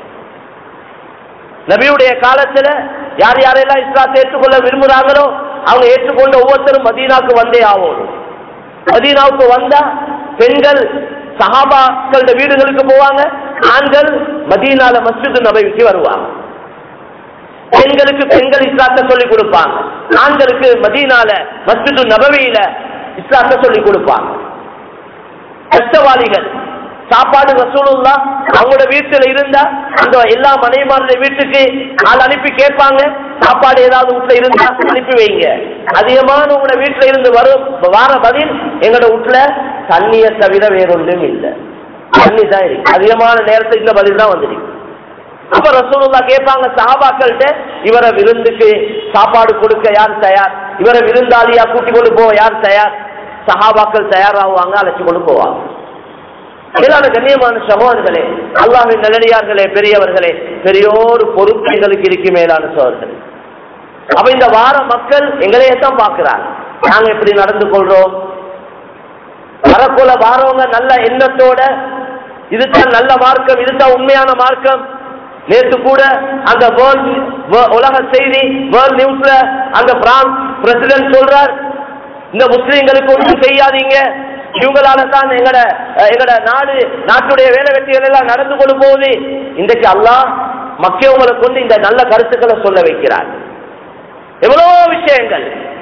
A: நபியுடைய காலத்துல யார் யாரெல்லாம் இஸ்லாத்தை ஏற்றுக்கொள்ள விரும்புறாங்களோ அவங்க ஏற்றுக்கொண்ட ஒவ்வொருத்தரும் மதீனாவுக்கு வந்தே ஆகணும் மதீனாவுக்கு வந்தா பெண்கள் சஹாபாக்களோட வீடுகளுக்கு போவாங்க ஆண்கள் மதீனால மஸ்ஜித் நபைக்கு வருவாங்க பெண்களுக்கு பெண்கள் இஸ்லாத்தை சொல்லிக் கொடுப்பாங்க ஆண்களுக்கு மதீனால மஸ்ஜிது நபவியில இஸ்லாத்தை சொல்லிக் கொடுப்பாங்க கஷ்டவாளிகள் சாப்பாடு ரசூலுல்லா அவங்களோட வீட்டுல இருந்தா அந்த எல்லா மனைவிமாருடைய வீட்டுக்கு ஆள் அனுப்பி கேட்பாங்க சாப்பாடு ஏதாவது வீட்டுல இருந்தா அனுப்பி வைங்க அதிகமான உங்களோட வீட்டுல இருந்து வரும் வார பதில் எங்களோட வீட்டுல தண்ணியை தவிர வேறொன்றும் இல்லை தண்ணி தான் இருக்கு அதிகமான நேரத்துக்கு இந்த பதில் தான் வந்துருக்கு அப்ப ரசூலுல்லா கேட்பாங்க சஹாபாக்கள்கிட்ட இவரை விருந்துக்கு சாப்பாடு கொடுக்க யார் தயார் இவரை விருந்தாளியா கூட்டி கொண்டு போக யார் தயார் சஹாபாக்கள் தயாராகுவாங்க அழைச்சு கொண்டு போவாங்க மேலான கண்ணியமான சகோதரர்களே அல்லாஹின் நல்லடியார்களே பெரியவர்களே பெரியோர் பொறுப்பு எங்களுக்கு இருக்கு மேலான சகோதரர்களே அப்ப இந்த வார மக்கள் எங்களையே தான் பார்க்கிறாங்க நாங்க எப்படி நடந்து கொள்றோம் வரக்குள்ள வாரவங்க நல்ல எண்ணத்தோட இதுதான் நல்ல மார்க்கம் இதுதான் உண்மையான மார்க்கம் நேற்று கூட அந்த வேர்ல்ட் உலக செய்தி வேர்ல்ட் நியூஸ்ல அந்த பிரான்ஸ் பிரசிடென்ட் சொல்றார் இந்த முஸ்லீம்களுக்கு ஒன்றும் செய்யாதீங்க இவங்களால தான் எங்கட அஹ், எங்கட நாடு நாட்டுடைய வேலை வெட்டிகள் எல்லாம் நடந்து கொண்டு போகுது இன்றைக்கு அல்லாஹ் மக்கியவங்களை கொண்டு இந்த நல்ல கருத்துக்களை சொல்ல வைக்கிறார் எவ்வளவோ விஷயங்கள்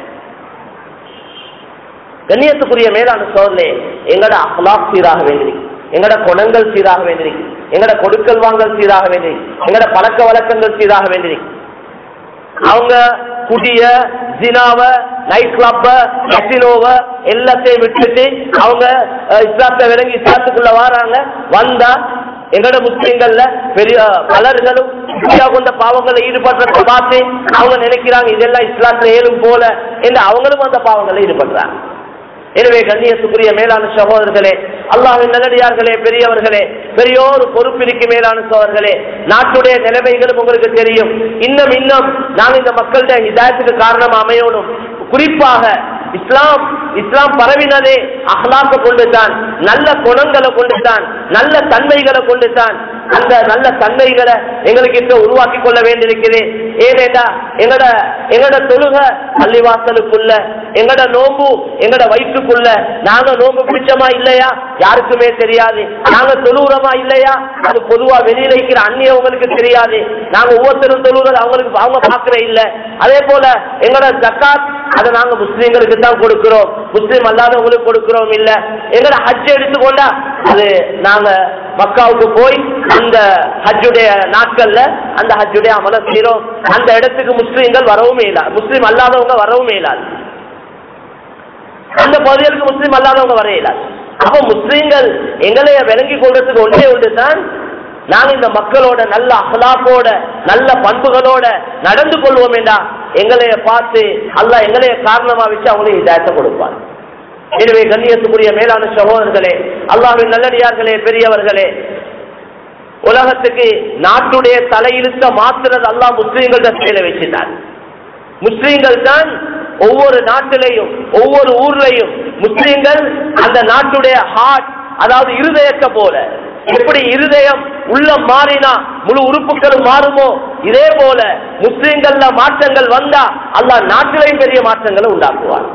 A: கண்ணியத்துக்குரிய மேலான சோதனை எங்கட அஹ்லாக் சீராக வேண்டியிருக்கு எங்கட குணங்கள் சீராக வேண்டியிருக்கு எங்கட கொடுக்கல் வாங்கல் சீராக வேண்டியிருக்கு எங்கட பழக்க வழக்கங்கள் சீராக வேண்டியிருக்கு அவங்க குடிய ஜினாவ நைட் கிளப்ப கசினோவ எல்லாத்தையும் விட்டுட்டு அவங்க அஹ், இஸ்லாத்தை விளங்கி இஸ்லாத்துக்குள்ள வராங்க வந்தா எங்கட முஸ்லிம்கள்ல பெரிய பலர்களும் இந்தியா கொண்ட பாவங்களை ஈடுபடுறத பார்த்து அவங்க நினைக்கிறாங்க இதெல்லாம் இஸ்லாத்துல ஏழும் போல என்று அவங்களும் அந்த பாவங்களை ஈடுபடுறாங்க எனவே கண்ணியத்துக்குரிய மேலான சகோதரர்களே அல்லாஹின் நல்லடியார்களே பெரியவர்களே பெரியோர் பொறுப்பிற்கு மேலான சகோதரர்களே நாட்டுடைய நிலைமைகளும் உங்களுக்கு தெரியும் இன்னும் இன்னும் நாங்கள் இந்த மக்களுடைய இதாயத்துக்கு காரணம் அமையணும் குறிப்பாக இஸ்லாம் இஸ்லாம் பரவினதே அஹ்லாக்க கொண்டுதான் நல்ல குணங்களை கொண்டுதான் நல்ல தன்மைகளை கொண்டுதான் அந்த நல்ல தன்மைகளை எங்களுக்கு இப்ப உருவாக்கி கொள்ள வேண்டியிருக்குது ஏனேடா எங்கட எங்கட தொழுக பள்ளிவாசலுக்குள்ள எங்கட நோம்பு எங்கட வயிற்றுக்குள்ள நாங்க நோம்பு பிடிச்சோமா இல்லையா யாருக்குமே தெரியாது நாங்க தொழுகிறோமா இல்லையா அது பொதுவா வெளியில இருக்கிற அந்நியவங்களுக்கு தெரியாது நாங்க ஒவ்வொருத்தரும் தொழுகிறது அவங்களுக்கு அவங்க பாக்குற இல்ல அதே போல எங்கட ஜக்காத் அதை நாங்க முஸ்லீம்களுக்கு தான் கொடுக்கிறோம் முஸ்லீம் அல்லாதவங்களுக்கு கொடுக்கிறோம் இல்ல எங்கட ஹஜ் எடுத்துக்கொண்டா அது நாங்க மக்காவுக்கு போய் அந்த ஹஜ்ஜுடைய நாட்கள்ல அந்த ஹஜ்ஜுடைய அமல செய்யறோம் அந்த இடத்துக்கு முஸ்லீம்கள் வரவும் இயலாது முஸ்லீம் அல்லாதவங்க வரவும் இயலாது அந்த பகுதிகளுக்கு முஸ்லீம் அல்லாதவங்க வர இயலாது அப்ப முஸ்லீம்கள் எங்களைய விளங்கி கொள்றதுக்கு ஒன்றே ஒன்று தான் நாங்க இந்த மக்களோட நல்ல அகலாப்போட நல்ல பண்புகளோட நடந்து கொள்வோம் என்றா எங்களைய பார்த்து அல்லாஹ் எங்களைய காரணமா வச்சு அவங்களே இதாயத்தை கொடுப்பார் எனவே கண்ணியத்துக்குரிய மேலான சகோதரர்களே அல்லாஹ்வின் நல்லடியார்களே பெரியவர்களே உலகத்துக்கு நாட்டுடைய தலையிழுத்த மாத்துறது அல்லாஹ் முஸ்லீம்கள்ட்ட செயல வச்சுட்டார் முஸ்லீம்கள் தான் ஒவ்வொரு நாட்டிலையும் ஒவ்வொரு ஊர்லயும் முஸ்லீம்கள் அந்த நாட்டுடைய ஹார்ட் அதாவது இருதயத்தை போல எப்படி இருதயம் உள்ள மாறினா முழு உறுப்புகளும் மாறுமோ இதே போல முஸ்லீம்கள்ல மாற்றங்கள் வந்தா அல்லாஹ் நாட்டிலையும் பெரிய மாற்றங்களை உண்டாக்குவார்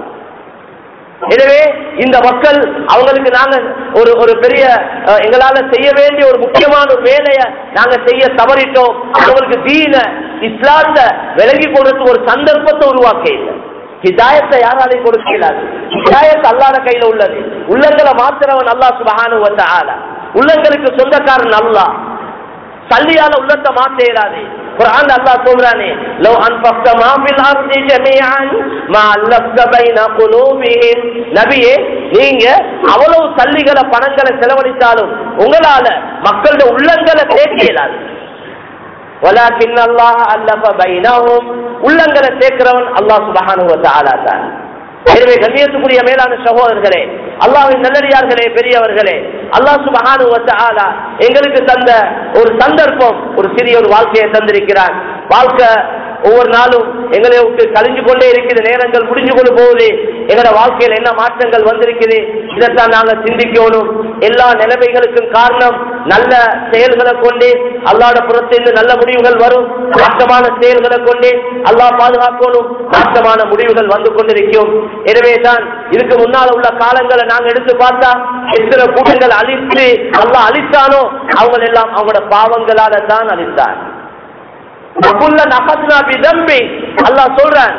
A: எனவே இந்த மக்கள் அவங்களுக்கு நாங்க ஒரு ஒரு பெரிய அஹ், எங்களால செய்ய வேண்டிய ஒரு முக்கியமான ஒரு வேலையை நாங்க செய்ய தவறிட்டோம் அவங்களுக்கு தீன இஸ்லாத்தை விலகி கொடுத்து ஒரு சந்தர்ப்பத்தை உருவாக்க இல்லை ஹிதாயத்தை யாராலையும் கொடுக்க இயலாது ஹிதாயத் அல்லாத கையில உள்ளது உள்ளங்களை மாத்திரவன் அல்லாஹ் சுபஹானு வ தஆலா உள்ளங்களுக்கு சொந்தக்காரன் அல்லாஹ் சல்லியால உள்ளத்தை மாத்த இயலாது குர்ஆன் அல்லாஹ் சொல்றானே லவ் அன்ஃபக்த மா ஃபில் அர்தி ஜமீஅன் மா அல்லஃப்த பைன குலூபிஹிம் நபியே நீங்க அவ்வளவு சல்லிகளை பணங்களை செலவழித்தாலும் உங்களால மக்களுடைய உள்ளங்களை சேர்க்க இயலாது வலாக்கின் அல்லாஹ் அல்லஃப பைனஹும் உள்ளங்களை சேர்க்கிறவன் அல்லாஹ் சுப்ஹானஹு வ தஆலா தான் எனவே கண்ணியத்துக்குரிய மேலான சகோதரர்களே அல்லாஹ்வின் நல்லடியார்களே பெரியவர்களே அல்லாஹ் சுபஹானு வ தஆலா எங்களுக்கு தந்த ஒரு சந்தர்ப்பம் ஒரு சிறிய ஒரு வாழ்க்கையை தந்திருக்கிறார் வாழ்க்கை ஒவ்வொரு நாளும் எங்களை விட்டு கழிஞ்சு கொண்டே இருக்குது நேரங்கள் முடிஞ்சு கொண்டு போகுது எங்களோட வாழ்க்கையில் என்ன மாற்றங்கள் வந்திருக்குது இதைத்தான் நாங்கள் சிந்திக்கணும் எல்லா நிலைமைகளுக்கும் காரணம் நல்ல செயல்களை கொண்டு அல்லாட புறத்திலிருந்து நல்ல முடிவுகள் வரும் மாற்றமான செயல்களை கொண்டு அல்லாஹ் பாதுகாக்கணும் மாற்றமான முடிவுகள் வந்து கொண்டிருக்கும் எனவே தான் இதுக்கு முன்னால உள்ள காலங்களை நாங்க எடுத்து பார்த்தா எத்தனை கூட்டங்கள் அழித்து அல்லாஹ் அழித்தானோ அவங்க எல்லாம் அவங்களோட பாவங்களால தான் அழித்தான் வகுல்ல நகத்னா பிதம்பி அல்லாஹ் சொல்றான்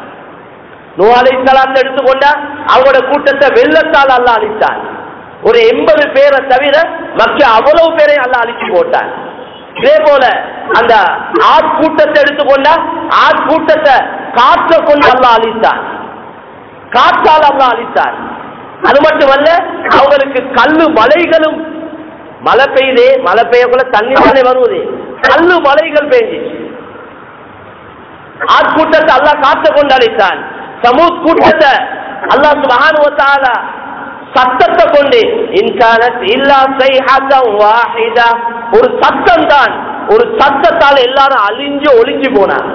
A: நூ அலைஹிஸ்ஸலாம் எடுத்துக்கொண்டா அவங்களோட கூட்டத்தை வெள்ளத்தால் அல்லாஹ் அழித்தான் ஒரு எண்பது பேரை தவிர மற்ற அவ்வளவு பேரை அல்லாஹ் அழிச்சு போட்டான் இதே போல அந்த ஆட்கூட்டத்தை எடுத்துக்கொண்டா ஆட்கூட்டத்தை காற்ற கொண்டு அல்லாஹ் அழித்தான் காற்றால் அல்லாஹ் அழித்தான் அது மட்டுமல்ல அவங்களுக்கு கல்லு மலைகளும் மழை பெய்யுதே மழை பெய்யக்குள்ள தண்ணி தானே வருவது கல்லு மலைகள் பெய்ஞ்சிச்சு ஆட்கூட்டத்தை அல்லாஹ் காத்த கொண்டு அழைத்தான் சமூத் கூட்டத்தை அல்லாஹ் சுபஹானஹு வ தஆலா சத்தத்தை கொண்டு இன்கானத் இல்லா சைஹத்தன் வாஹிதா ஒரு சத்தம் தான் ஒரு சத்தத்தால் எல்லாரும் அழிஞ்சு ஒளிஞ்சு போனாங்க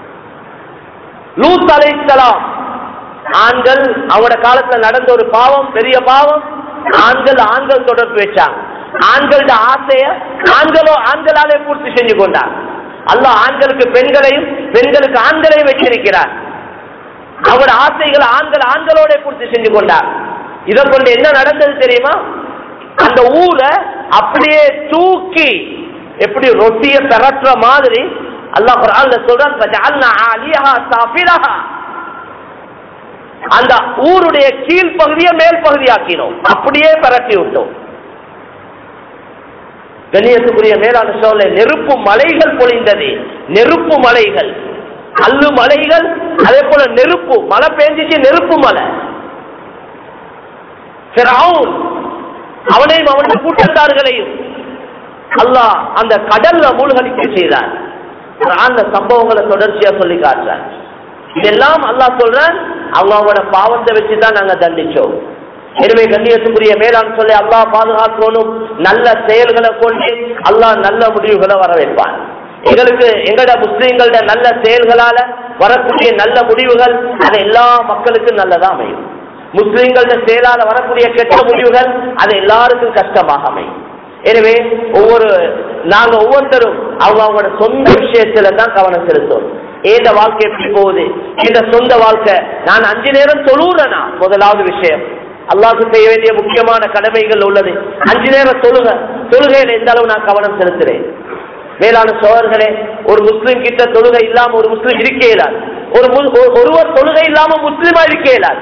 A: லூத் அலைஹிஸ்ஸலாம் ஆண்கள் அவங்களோட காலத்துல நடந்த ஒரு பாவம் பெரிய பாவம் ஆண்கள் ஆண்கள் தொடர்பு வச்சாங்க ஆண்களோட ஆசைய ஆண்களோ ஆண்களாலே பூர்த்தி செஞ்சு கொண்டாங்க அல்லாஹ் ஆண்களுக்கு பெண்களையும் பெண்களுக்கு ஆண்களையும் வச்சிருக்கிறார் அவங்களோட ஆசைகளை ஆண்கள் ஆண்களோட பூர்த்தி செஞ்சு கொண்டார் இதை கொண்டு என்ன நடந்தது தெரியுமா அந்த ஊரை அப்படியே தூக்கி எப்படி ரொட்டிய பெறற்ற மாதிரி அல்லாஹ் குர்ஆன்ல சொல்றான் "ஃபஜஅல்னா ஆலியஹா சாஃபிலஹா." அந்த ஊருடைய கீழ் பகுதியை மேல் பகுதியாக்கினோம் அப்படியே பரட்டி விட்டோம் கண்ணியத்துக்குரிய மேலான சோழ நெருப்பு மலைகள் பொழிந்தது நெருப்பு மலைகள் கல்லு மலைகள் அதே போல நெருப்பு மழை பெஞ்சிச்சு நெருப்பு மலை ஃபிரௌன், அவனையும் அவனுடைய கூட்டத்தார்களையும் அல்லாஹ் அந்த கடல்ல மூழ்கடிக்க செய்தார் அந்த சம்பவங்களை தொடர்ச்சியா சொல்லி காட்டுறார் இதெல்லாம் அல்லாஹ் சொல்றான் அவங்க அவங்களோட பாவத்தை வச்சுதான் நாங்க தண்டிச்சோம் எனவே கண்ணியத்துக்குரிய மேலாண் சொல்லி அல்லாஹ் பாதுகாக்கணும் நல்ல செயல்களை கொண்டு அல்லாஹ் நல்ல முடிவுகளை வர வைப்பான் எங்களுக்கு எங்கட முஸ்லீம்களோட நல்ல செயல்களால வரக்கூடிய நல்ல முடிவுகள் அது எல்லா மக்களுக்கும் நல்லதா அமையும் முஸ்லீம்களோட செயலால வரக்கூடிய கெட்ட முடிவுகள் அது எல்லாருக்கும் கஷ்டமாக அமையும் எனவே ஒவ்வொரு நாங்க ஒவ்வொருத்தரும் அவங்க அவங்களோட சொந்த விஷயத்துல தான் கவனம் செலுத்தும் ஏத வாழ்க்கை எப்படி போகுது இந்த சொந்த வாழ்க்கை நான் அஞ்சு நேரம் தொழுறேனா முதலாவது விஷயம் அல்லாஹ்க்கு செய்ய வேண்டிய முக்கியமான கடமைகள் உள்ளது அஞ்சு நேரம் தொழுக தொழுகையில எந்த அளவு நான் கவனம் செலுத்துறேன் மேலான சோழர்களே ஒரு முஸ்லிம் கிட்ட தொழுகை இல்லாம ஒரு முஸ்லிம் இருக்க இயலாது ஒரு மு- ஒரு- ஒருவர் தொழுகை இல்லாம முஸ்லிமா இருக்க இயலாது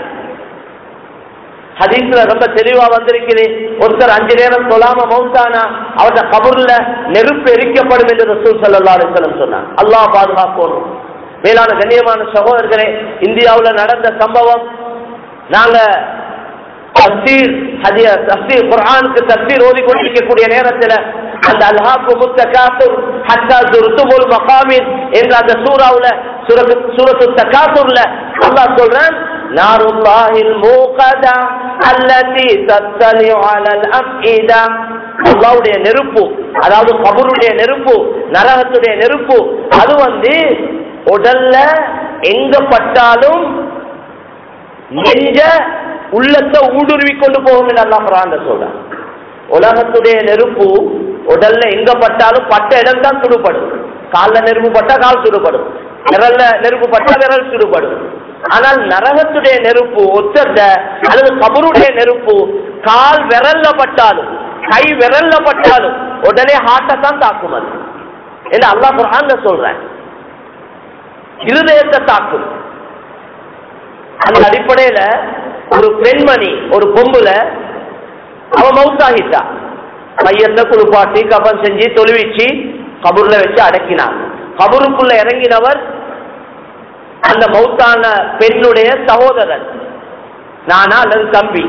A: ஹதீஸ்ல ரொம்ப தெளிவா வந்திருக்குது ஒருத்தர் அஞ்சு நேரம் தொழாம மௌத்தானா அவருடைய கபூர்ல நெருப்பு எரிக்கப்படும் என்று ரசூல் ஸல்லல்லாஹு அலைஹி வஸல்லம் சொன்னார் அல்லாஹ் பாதுகாக்கணும் மேலான கண்ணியமான சகோதரர்களே இந்தியாவுல நடந்த சம்பவம் நாங்க தப்சீர் ஹதிய தப்சீர் குர்ஆனுக்கு தப்சீர் ஓதிக்கொண்டிருக்கக்கூடிய நேரத்துல அந்த அல்ஹாக்கு முத்தகாசுர் ஹத்தா துருத்துமுல் மகாமின் என்ற அந்த சூறாவுல சூரத்து சூரத்து தகாசுர்ல அல்லாஹ் சொல்றான் நாருல்லாஹில் மூகதா அல்லதி தத்தலி அலல் அஃஇதா அல்லாஹ்வுடைய நெருப்பு அதாவது கபருடைய நெருப்பு நரகத்துடைய நெருப்பு அது வந்து உடல்ல எங்க பட்டாலும் நெஞ்ச உள்ளத்தை ஊடுருவி கொண்டு போகும் என்று அல்லாஹ் குர்ஆன்ல சொல்றான் உலகத்துடைய நெருப்பு உடல்ல எங்க பட்டாலும் பட்ட இடம் தான் சுடுபடும் கால்ல நெருப்பு பட்டா கால் சுடுபடும் விரல்ல நெருப்பு பட்டா விரல் சுடுபடும் ஆனால் நரகத்துடைய நெருப்பு ஒத்தந்த அல்லது கபருடைய நெருப்பு கால் விரல்ல பட்டாலும் கை விரல்ல பட்டாலும் உடனே ஹார்ட்டை தான் தாக்கும் அது என்று அல்லாஹ் குர்ஆன்ல சொல்றேன் இருதயத்தை தாக்கும் அந்த அடிப்படையில ஒரு பெண்மணி ஒரு பொம்புல அவ மவுத்தாகிட்டா மையத்தை குளிப்பாட்டி கபன் செஞ்சு தொழுவிச்சு கபூர்ல வச்சு அடக்கினார் கபூருக்குள்ள இறங்கினவர் அந்த மௌத்தான பெண்ணுடைய சகோதரர் நானா அல்லது தம்பி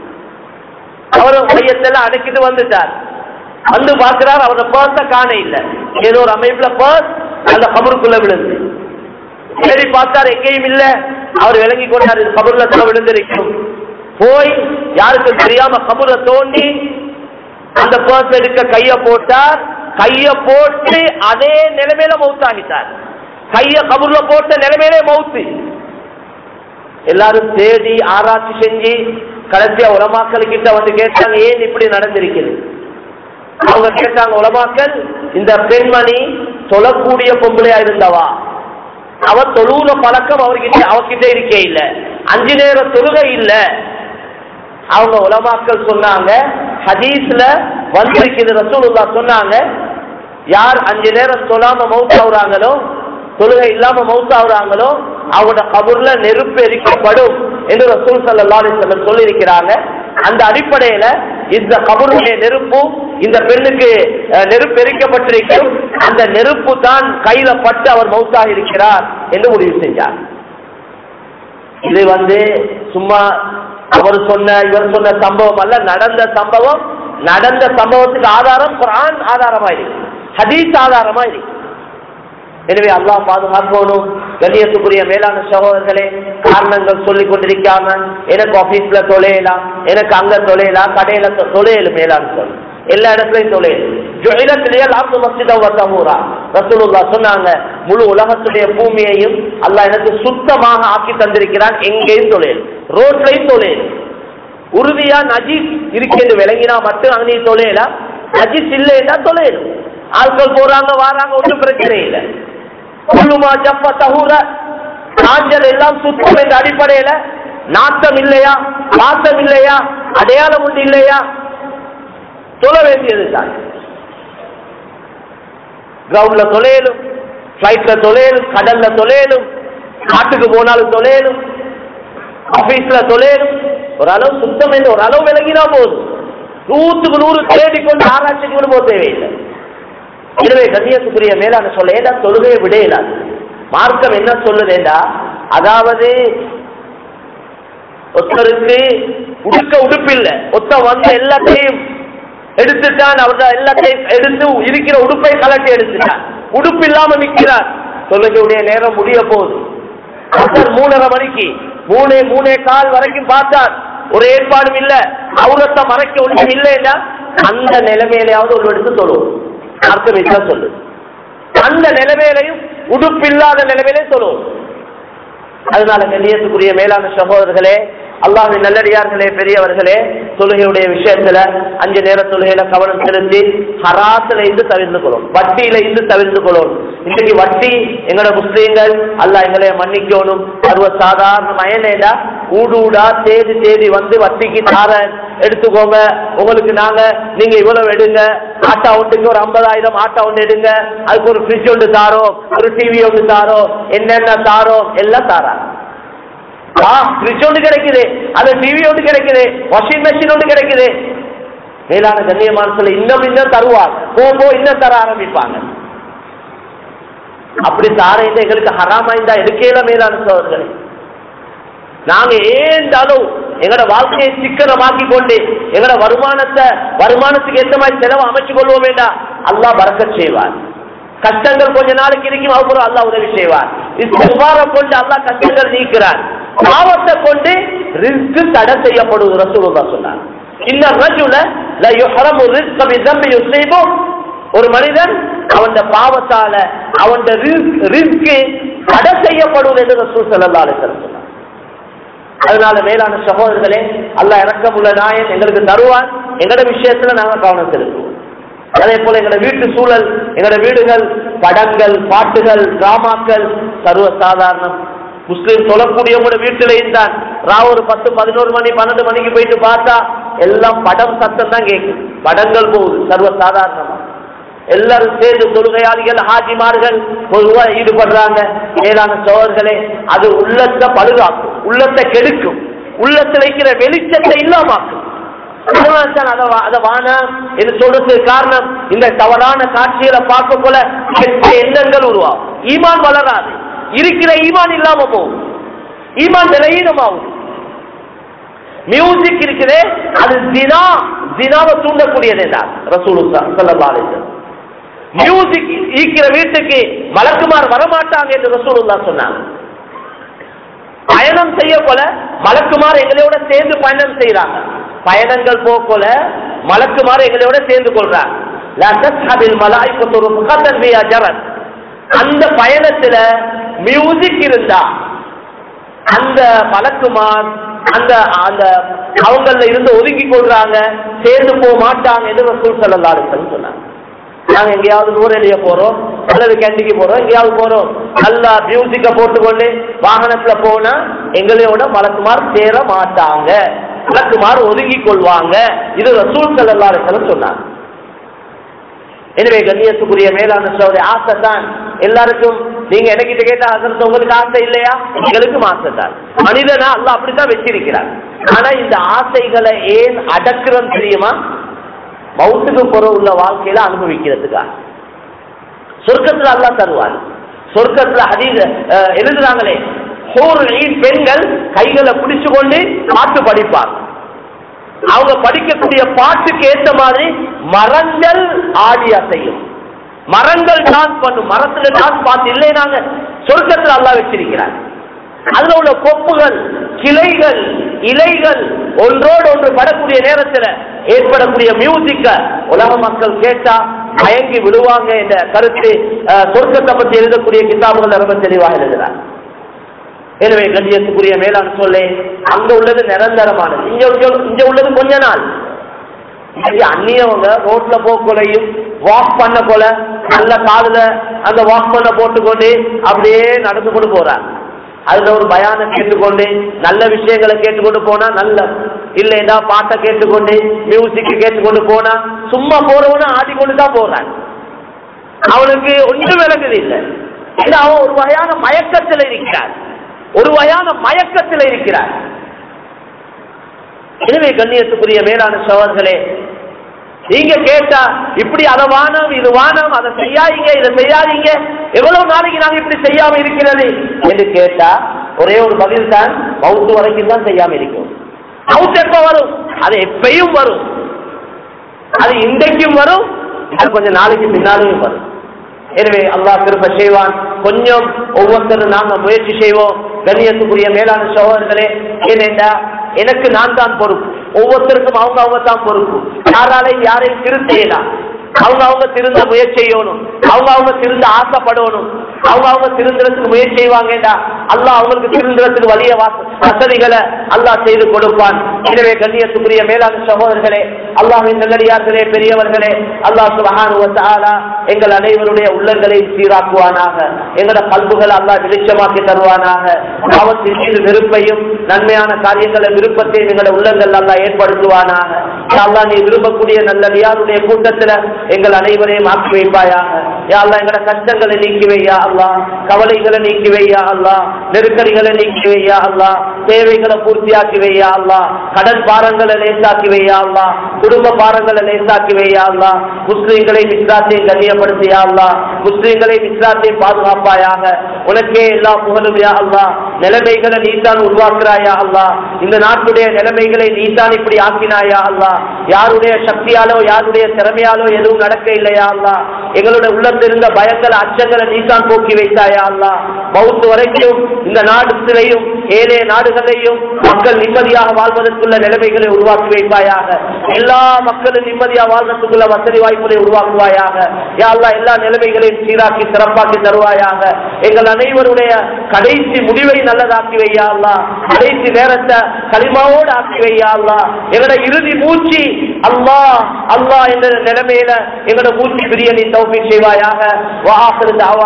A: அவர் மையத்தெல்லாம் அடக்கிட்டு வந்துட்டார் வந்து பார்க்கிறார் அவரோட பர்ஸ காண இல்ல ஏதோ ஒரு அமைப்புல பர்ஸ் அந்த கபருக்குள்ள விழுந்து சரி பார்த்தார் எங்கேயும் இல்ல அவர் விளங்கி கொண்டார் இது கபூர்ல தான் விழுந்திருக்கும் போய் யாருக்கும் தெரியாம கபூரை தோண்டி அந்த பர்ஸ் எடுக்க கைய போட்டார் கைய போட்டு அதே நிலைமையில மவுத்தாகிட்டார் கைய கபூர்ல போட்ட நிலைமையிலே மவுத்து எல்லாரும் தேடி ஆராய்ச்சி செஞ்சு கடைசியா உலமாக்கள் கிட்ட வந்து கேட்டாங்க ஏன் இப்படி நடந்திருக்குது அவங்க கேட்டாங்க உலமாக்கள் இந்த பெண்மணி தொழக்கூடிய பொம்பளையா இருந்தவா அவ தொழுற பழக்கம் அவர்கிட்ட அவகிட்ட இருக்கே இல்ல அஞ்சு நேர தொழுகை இல்ல அவங்க உலமாக்கள் சொன்னாங்க ஹதீஸ்ல வந்திருக்குது ரசூலுல்லா சொன்னாங்க யார் அஞ்சு நேரம் தொழாம மவுத் ஆகுறாங்களோ தொழுகை இல்லாம மவுத் ஆகுறாங்களோ அவங்களோட கபூர்ல நெருப்பு எரிக்கப்படும் என்று ரசூல் சல்லா அலிஸ்லம் சொல்லி இருக்கிறாங்க அந்த அடிப்படையில இந்த கபருடைய நெருப்பு இந்த பெண்ணுக்கு அஹ், நெருப்பு எரிக்கப்பட்டிருக்கும் அந்த நெருப்பு தான் கையில பட்டு அவர் மவுத்தாக இருக்கிறார் என்று முடிவு செஞ்சார் இது வந்து சும்மா அவர் சொன்ன இவர் சொன்ன சம்பவம் அல்ல நடந்த சம்பவம் நடந்த சம்பவத்துக்கு ஆதாரம் குர்ஆன் ஆதாரமா இருக்கு ஹதீஸ் ஆதாரமா இருக்கு எனவே அல்லாஹ் பாதுகாக்கணும் கண்ணியத்துக்குரிய மேலான சகோதரர்களே காரணங்கள் சொல்லிக் கொண்டிருக்காம எனக்கு ஆபீஸ்ல தொலையலாம் எனக்கு அங்க தொலையலாம் கடையில தொ- தொலையலும் மேலான சொல் எல்லா இடத்துலயும் தொலையலும் ஜுஇலத்திலேயே லாபு மஸ்ஜித வத்தமூரா ரசூலுல்லா சொன்னாங்க முழு உலகத்துடைய பூமியையும் அல்லாஹ் எனக்கு சுத்தமாக ஆக்கி தந்திருக்கிறான் எங்கேயும் தொலையலும் ரோட்லையும் தொலையலும் உறுதியா நஜீஸ் இருக்கிறது விளங்கினா மட்டும் அங்க நீ தொலையலாம் நஜீஸ் இல்லைன்னா தொலையலும் ஆட்கள் போறாங்க வாராங்க ஒன்றும் பிரச்சனை இல்லை குள்ளுமா ஜப்ப தஹூர காஞ்சல் எல்லாம் சுத்தம் என்ற அடிப்படையில நாட்டம் இல்லையா வாசம் இல்லையா அடையாளம் உண்டு இல்லையா சொல்ல வேண்டியது தான் கிரவுண்ட்ல தொலையலும் பிளைட்ல தொலையலும் கடல்ல தொலையலும் காட்டுக்கு போனாலும் தொலையலும் ஆபீஸ்ல தொலையலும் ஒரு அளவு சுத்தம் என்று ஒரு அளவு விலகினா போதும் நூத்துக்கு நூறு தேடிக்கொண்டு ஆராய்ச்சிக்கு கூட போக தேவையில்லை எனவே கண்ணியத்துக்குரிய மேலான சொல்ல ஏண்டா தொழுகையை விட இயலாது மார்க்கம் என்ன சொல்லுதேண்டா அதாவது ஒருத்தருக்கு உடுக்க உடுப்பில்லை ஒத்த வந்த எல்லாத்தையும் எடுத்துட்டான் அவர்தான் எல்லாத்தையும் எடுத்து இருக்கிற உடுப்பை கலட்டி எடுத்துட்டான் உடுப்பு இல்லாம நிற்கிறார் தொழுகையுடைய நேரம் முடிய போகுது அசர் மூணரை மணிக்கு மூணே மூணே கால் வரைக்கும் பார்த்தார் ஒரு ஏற்பாடும் இல்ல அவுரத்தை மறைக்க ஒன்றும் இல்லைன்னா அந்த நிலைமையிலையாவது ஒரு எடுத்து சொல்லுவோம் அர்த்தம் இதுதான் சொல்லு அந்த நிலைமையிலையும் உடுப்பில்லாத நிலைமையிலையும் சொல்லுவோம் அதனால கண்ணியத்துக்குரிய மேலான சகோதரர்களே அல்லாஹின் நல்லடியார்களே பெரியவர்களே தொழுகையுடைய விஷயத்துல அஞ்சு நேர தொழுகையில கவனம் செலுத்தி ஹராத்துல இருந்து தவிர்த்து கொள்ளும் வட்டியில இருந்து தவிர்த்து கொள்ளும் இன்னைக்கு வட்டி எங்களோட முஸ்லீம்கள் அல்ல எங்களை மன்னிக்கணும் சர்வ சாதாரண மயனேடா ஊடு ஊடா தேதி தேதி வந்து வட்டிக்கு தார எடுத்துக்கோங்க உங்களுக்கு நாங்க நீங்க இவ்வளவு எடுங்க ஆட்டா ஒன்றுக்கு ஒரு ஐம்பதாயிரம் ஆட்டா ஒன்று எடுங்க அதுக்கு ஒரு ஃப்ரிட்ஜ் ஒன்று தாரோம் ஒரு டிவி ஒன்று தாரோம் என்னென்ன தாரோம் எல்லாம் தாராங்க ஃப்ரிட்ஜ் ஒன்று கிடைக்குது அது டிவி ஒன்று கிடைக்குது வாஷிங் மெஷின் ஒன்று கிடைக்குது மேலான கண்ணியமான சொல்ல இன்னும் இன்னும் தருவாங்க போ போ இன்னும் தர ஆரம்பிப்பாங்க அப்படி தாரைந்த எங்களுக்கு ஹராமாய்ந்தா எடுக்கையில மேலான சோதர்களே நாங்க ஏந்தாலும் எங்களோட வாழ்க்கையை சிக்கனமாக்கி கொண்டு எங்களோட வருமானத்தை வருமானத்துக்கு ஏற்ற மாதிரி செலவு அமைச்சு கொள்வோம் வேண்டாம் அல்லாஹ் பறக்கச் செய்வார் கஷ்டங்கள் கொஞ்ச நாளைக்கு இருக்கும் அப்புறம் அல்லாஹ் உதவி செய்வார் இஸ்திக்பாரை கொண்டு அல்லாஹ் கஷ்டங்கள் நீக்கிறார் பாவத்தை கொண்டு ரிஸ்க் தடை செய்யப்படுவது ரசூலுல்லாஹ் சொன்னார் இந்த ரஜுல ல யுஹரமு ரிஸ்க பிதம்பி யுஸீபு ஒரு மனிதன் அவன் பாவத்தால அவன் ரிஸ்க் தடை செய்யப்படுவது என்று ரசூல் ஸல்லல்லாஹு அலைஹி வஸல்லம் சொன்னார் அதனால மேலான சகோதரர்களே அல்லாஹ் இறக்கமுள்ள நாயன் எங்களுக்கு தருவான் எங்களோட விஷயத்துல நாங்க கவனம் செலுத்துவோம் அதே போல எங்களோட வீட்டு சூழல் எங்களோட வீடுகள் படங்கள் பாட்டுகள் டிராமாக்கள் சர்வ சாதாரணம் முஸ்லீம் சொல்லக்கூடியவங்களோட வீட்டிலையும் தான் ராவ் ஒரு பத்து பதினோரு மணி பன்னெண்டு மணிக்கு போயிட்டு பார்த்தா எல்லாம் படம் சத்தம் தான் கேட்கும் படங்கள் போகுது சர்வ சாதாரணமா எல்லாரும் சேர்ந்து தொழுகையாளிகள் ஹாஜிமார்கள் பொதுவா ஈடுபடுறாங்க மேலான சோழர்களே அது உள்ளத்தை பழுதாக்கும் உள்ளத்தை கெடுக்கும் உள்ளத்தில் வைக்கிற வெளிச்சத்தை இல்லாமாக்கும் அதனால்தான் அதை வா- அதை வானம் என்று சொல்றதுக்கு காரணம் இந்த தவறான காட்சிகளை பார்க்க போல கெட்ட எண்ணங்கள் உருவாகும் ஈமான் வளராது இருக்கிற ஈமான் இல்லாம போகும் ஈமான் நிலையீனமாகும் மியூசிக் இருக்குதே அது தினா தினாவை தூண்டக்கூடியது தான் ரசூலுல்லா ஸல்லல்லாஹு அலைஹி வஸல்லம் மியூசிக் ஈக்கிற வீட்டுக்கு மலக்குமார் வரமாட்டாங்க என்று ரசூலுல்லா சொன்னாங்க பயணம் செய்ய போல மலக்குமார் எங்களோட சேர்ந்து பயணம் செய்யறாங்க பயணங்கள் போக்கோல மலக்குமார் எங்களோட சேர்ந்து கொள்றாங்க லா தஸ்ஹபில் மலாயிகத்து ருஃபகத்தன் பியா ஜரத். அந்த பயணத்துல மியூசிக் இருந்தா அந்த மலக்குமார் அந்த அந்த அவங்கள இருந்து ஒதுங்கி கொள்றாங்க சேர்ந்து போக மாட்டாங்க என்று ரசூல் ஸல்லல்லாஹு அலைஹி வஸல்லம் சொன்னாங்க நாங்க எங்கேயாவது நூறெளிய போறோம் அல்லது கேண்டிக்கு போறோம் எங்கேயாவது போறோம் நல்லா மியூசிக்க போட்டுக்கொண்டு வாகனத்துல போனா எங்களோட மலக்குமார் சேர மாட்டாங்க மலக்குமார் ஒதுங்கி கொள்வாங்க இது ரசூல் ஸல்லல்லாஹு அலைஹி வஸல்லம் சொன்னாங்க எனவே கண்ணியத்துக்குரிய மேலான சோதரி ஆசை தான் எல்லாருக்கும் நீங்க எனக்கிட்ட கேட்டா அதற்கு உங்களுக்கு ஆசை இல்லையா எங்களுக்கும் ஆசை தான் மனிதனா அல்ல அப்படித்தான் வச்சிருக்கிறார் ஆனா இந்த ஆசைகளை ஏன் அடக்குறோம் தெரியுமா மவுத்துக்கு புற உள்ள வாழ்க்கையில அனுபவிக்கிறதுக்காக சொர்க்கத்துல அல்லா தருவார் சொர்க்கத்துல அதீத அஹ், எழுதுறாங்களே ஹூருல் ஈன் பெண்கள் கைகளை பிடிச்சு கொண்டு பாட்டு படிப்பாங்க அவங்க படிக்கக்கூடிய பாட்டுக்கு ஏத்த மாதிரி மரங்கள் ஆடி அசையும் மரங்கள் டான்ஸ் பண்ணும் மரத்துல டான்ஸ் பார்த்து இல்லை நாங்க சொர்க்கத்துல அல்லா வச்சிருக்கிறார் அதுல உள்ள கொப்புகள் கிளைகள் இலைகள் ஒன்றோடு ஒன்று படக்கூடிய நேரத்துல ஏற்படக்கூடிய மியூசிக்க உலக மக்கள் கேட்டா மயங்கி விடுவாங்க என்ற கருத்து அஹ், சொர்க்கத்தை பற்றி எழுதக்கூடிய கிதாபுகள் ரொம்ப தெளிவாக எழுதுறார் எனவே கண்ணியத்துக்குரிய மேலாண் சொல்லே அங்க உள்ளது நிரந்தரமானது இங்க உள்ள- இங்க உள்ளது கொஞ்ச நாள் இன்னைக்கு அந்நியவங்க ரோட்ல போக்குலையும் வாக் பண்ண போல நல்ல காதுல அந்த வாக் பண்ண போட்டுக்கொண்டு அப்படியே நடந்து கொண்டு போறாங்க அதுல ஒரு பயானம் கேட்டுக்கொண்டு நல்ல விஷயங்களை கேட்டுக்கொண்டு போனா நல்ல இல்லைன்னா பாட்டை கேட்டுக்கொண்டு மியூசிக் கேட்டுக்கொண்டு போனா சும்மா போறவன ஆடிக்கொண்டு தான் போறாங்க அவனுக்கு ஒன்று விளங்குது இல்லை ஏன்னா அவன் ஒரு வகையான மயக்கத்தில் இருக்கிறார் ஒரு வகையான மயக்கத்தில் இருக்கிறார் எனவே கண்ணியத்துக்குரிய மேலான சோழர்களே நீங்க கேட்டா இப்படி அதை வானம் இது வானம் அதை செய்யாதீங்க இதை செய்யாதீங்க எவ்வளவு நாளைக்கு நாங்க இப்படி செய்யாம இருக்கிறது என்று கேட்டா ஒரே ஒரு பதில் தான் மவுத்து வரைக்கும் தான் செய்யாம இருக்கும் மவுத்து எப்ப வரும் அது எப்பயும் வரும் அது இன்றைக்கும் வரும் அது கொஞ்சம் நாளைக்கு பின்னாலும் வரும் எனவே அல்லாஹ் திரும்ப செய்வான் கொஞ்சம் ஒவ்வொருத்தரும் நாங்க முயற்சி செய்வோம் கண்ணியத்துக்குரிய மேலான சோழர்களே ஏனென்றா எனக்கு நான் தான் பொறுப்பு ஒவ்வொருத்தருக்கும் அவங்க அவங்க தான் பொறுப்பு யாராலையும் யாரையும் திருத்தலாம் அவங்க அவங்க திருந்த முயற்சி செய்யணும் அவங்க அவங்க திருந்த ஆசைப்படணும் அவங்க அவங்க திருந்துறதுக்கு முயற்சி செய்வாங்கடா அல்லாஹ் அவங்களுக்கு திருந்துறதுக்கு வலிய வசதிகளை அல்லாஹ் செய்து கொடுப்பான் எனவே கண்ணியத்துக்குரிய மேலான சகோதரர்களே அல்லாஹின் நல்லடியார்களே பெரியவர்களே அல்லாஹ் சுபஹானுவத்தாலா எங்கள் அனைவருடைய உள்ளங்களை சீராக்குவானாக எங்களோட கல்புகளை அல்லாஹ் வெளிச்சமாக்கி தருவானாக பாவத்தின் மீது வெறுப்பையும் நன்மையான காரியங்களை விருப்பத்தையும் எங்களோட உள்ளங்கள் அல்லாஹ் ஏற்படுத்துவானாக அல்லாஹ் நீ விரும்பக்கூடிய நல்லடியாருடைய கூட்டத்துல எங்கள் அனைவரையும் ஆக்கி வைப்பாயாக யா அல்லாஹ் எங்களோட கஷ்டங்களை நீக்கி வையா அல்லாஹ் கவலைகளை நீக்கி வையா அல்லாஹ் நெருக்கடிகளை நீக்கி வையா அல்லாஹ் தேவைகளை பூர்த்தியாக்கி வையா அல்லாஹ் கடன் பாரங்களை லேசாக்கி வையா அல்லாஹ் குடும்ப பாரங்களை லேசாக்கி வையா அல்லாஹ் முஸ்லிம்களை மிஸ்ராத்தையும் கண்ணியப்படுத்தியா அல்லாஹ் முஸ்லிம்களை மிஸ்ராத்தையும் பாதுகாப்பாயாக உனக்கே எல்லா புகழும் யா அல்லாஹ் நிலைமைகளை நீதான் உருவாக்குறாயா அல்லாஹ் இந்த நாட்டுடைய நிலைமைகளை நீதான் இப்படி ஆக்கினாயா அல்லாஹ் யாருடைய சக்தியாலோ யாருடைய திறமையாலோ எதுவும் நடக்க இல்லையா அல்லாஹ் எங்களுடைய உள்ளத்தில் இருந்த பயங்களை அச்சங்களை நீதான் போக்கி வைத்தாயா அல்லாஹ் மவுத்து வரைக்கும் இந்த நாடுகளையும் ஏழே நாடுகளையும் மக்கள் நிம்மதியாக வாழ்வதற்குள்ள நிலைமைகளை உருவாக்கி வைப்பாயாக எல்லா மக்களும் நிம்மதியாக வாழ்வதற்குள்ள வசதி வாய்ப்புகளை உருவாக்குவாயாக யா அல்லாஹ் எல்லா நிலைமைகளையும் சீராக்கி சிறப்பாக்கி தருவாயாக எங்கள் அனைவருடைய கடைசி முடிவை நல்லதாக்கி வையா அல்லாஹ் கடைசி நேரத்தை களிமாவோடு ஆக்கி வையா அல்லாஹ் எங்களோட இறுதி மூச்சு அல்லாஹ் அல்லாஹ் என்ற நிலைமையில எங்களோட மூச்சு பிரிய நீ தௌஃபீக் செய்வாயாக வாஹிரு தஅவா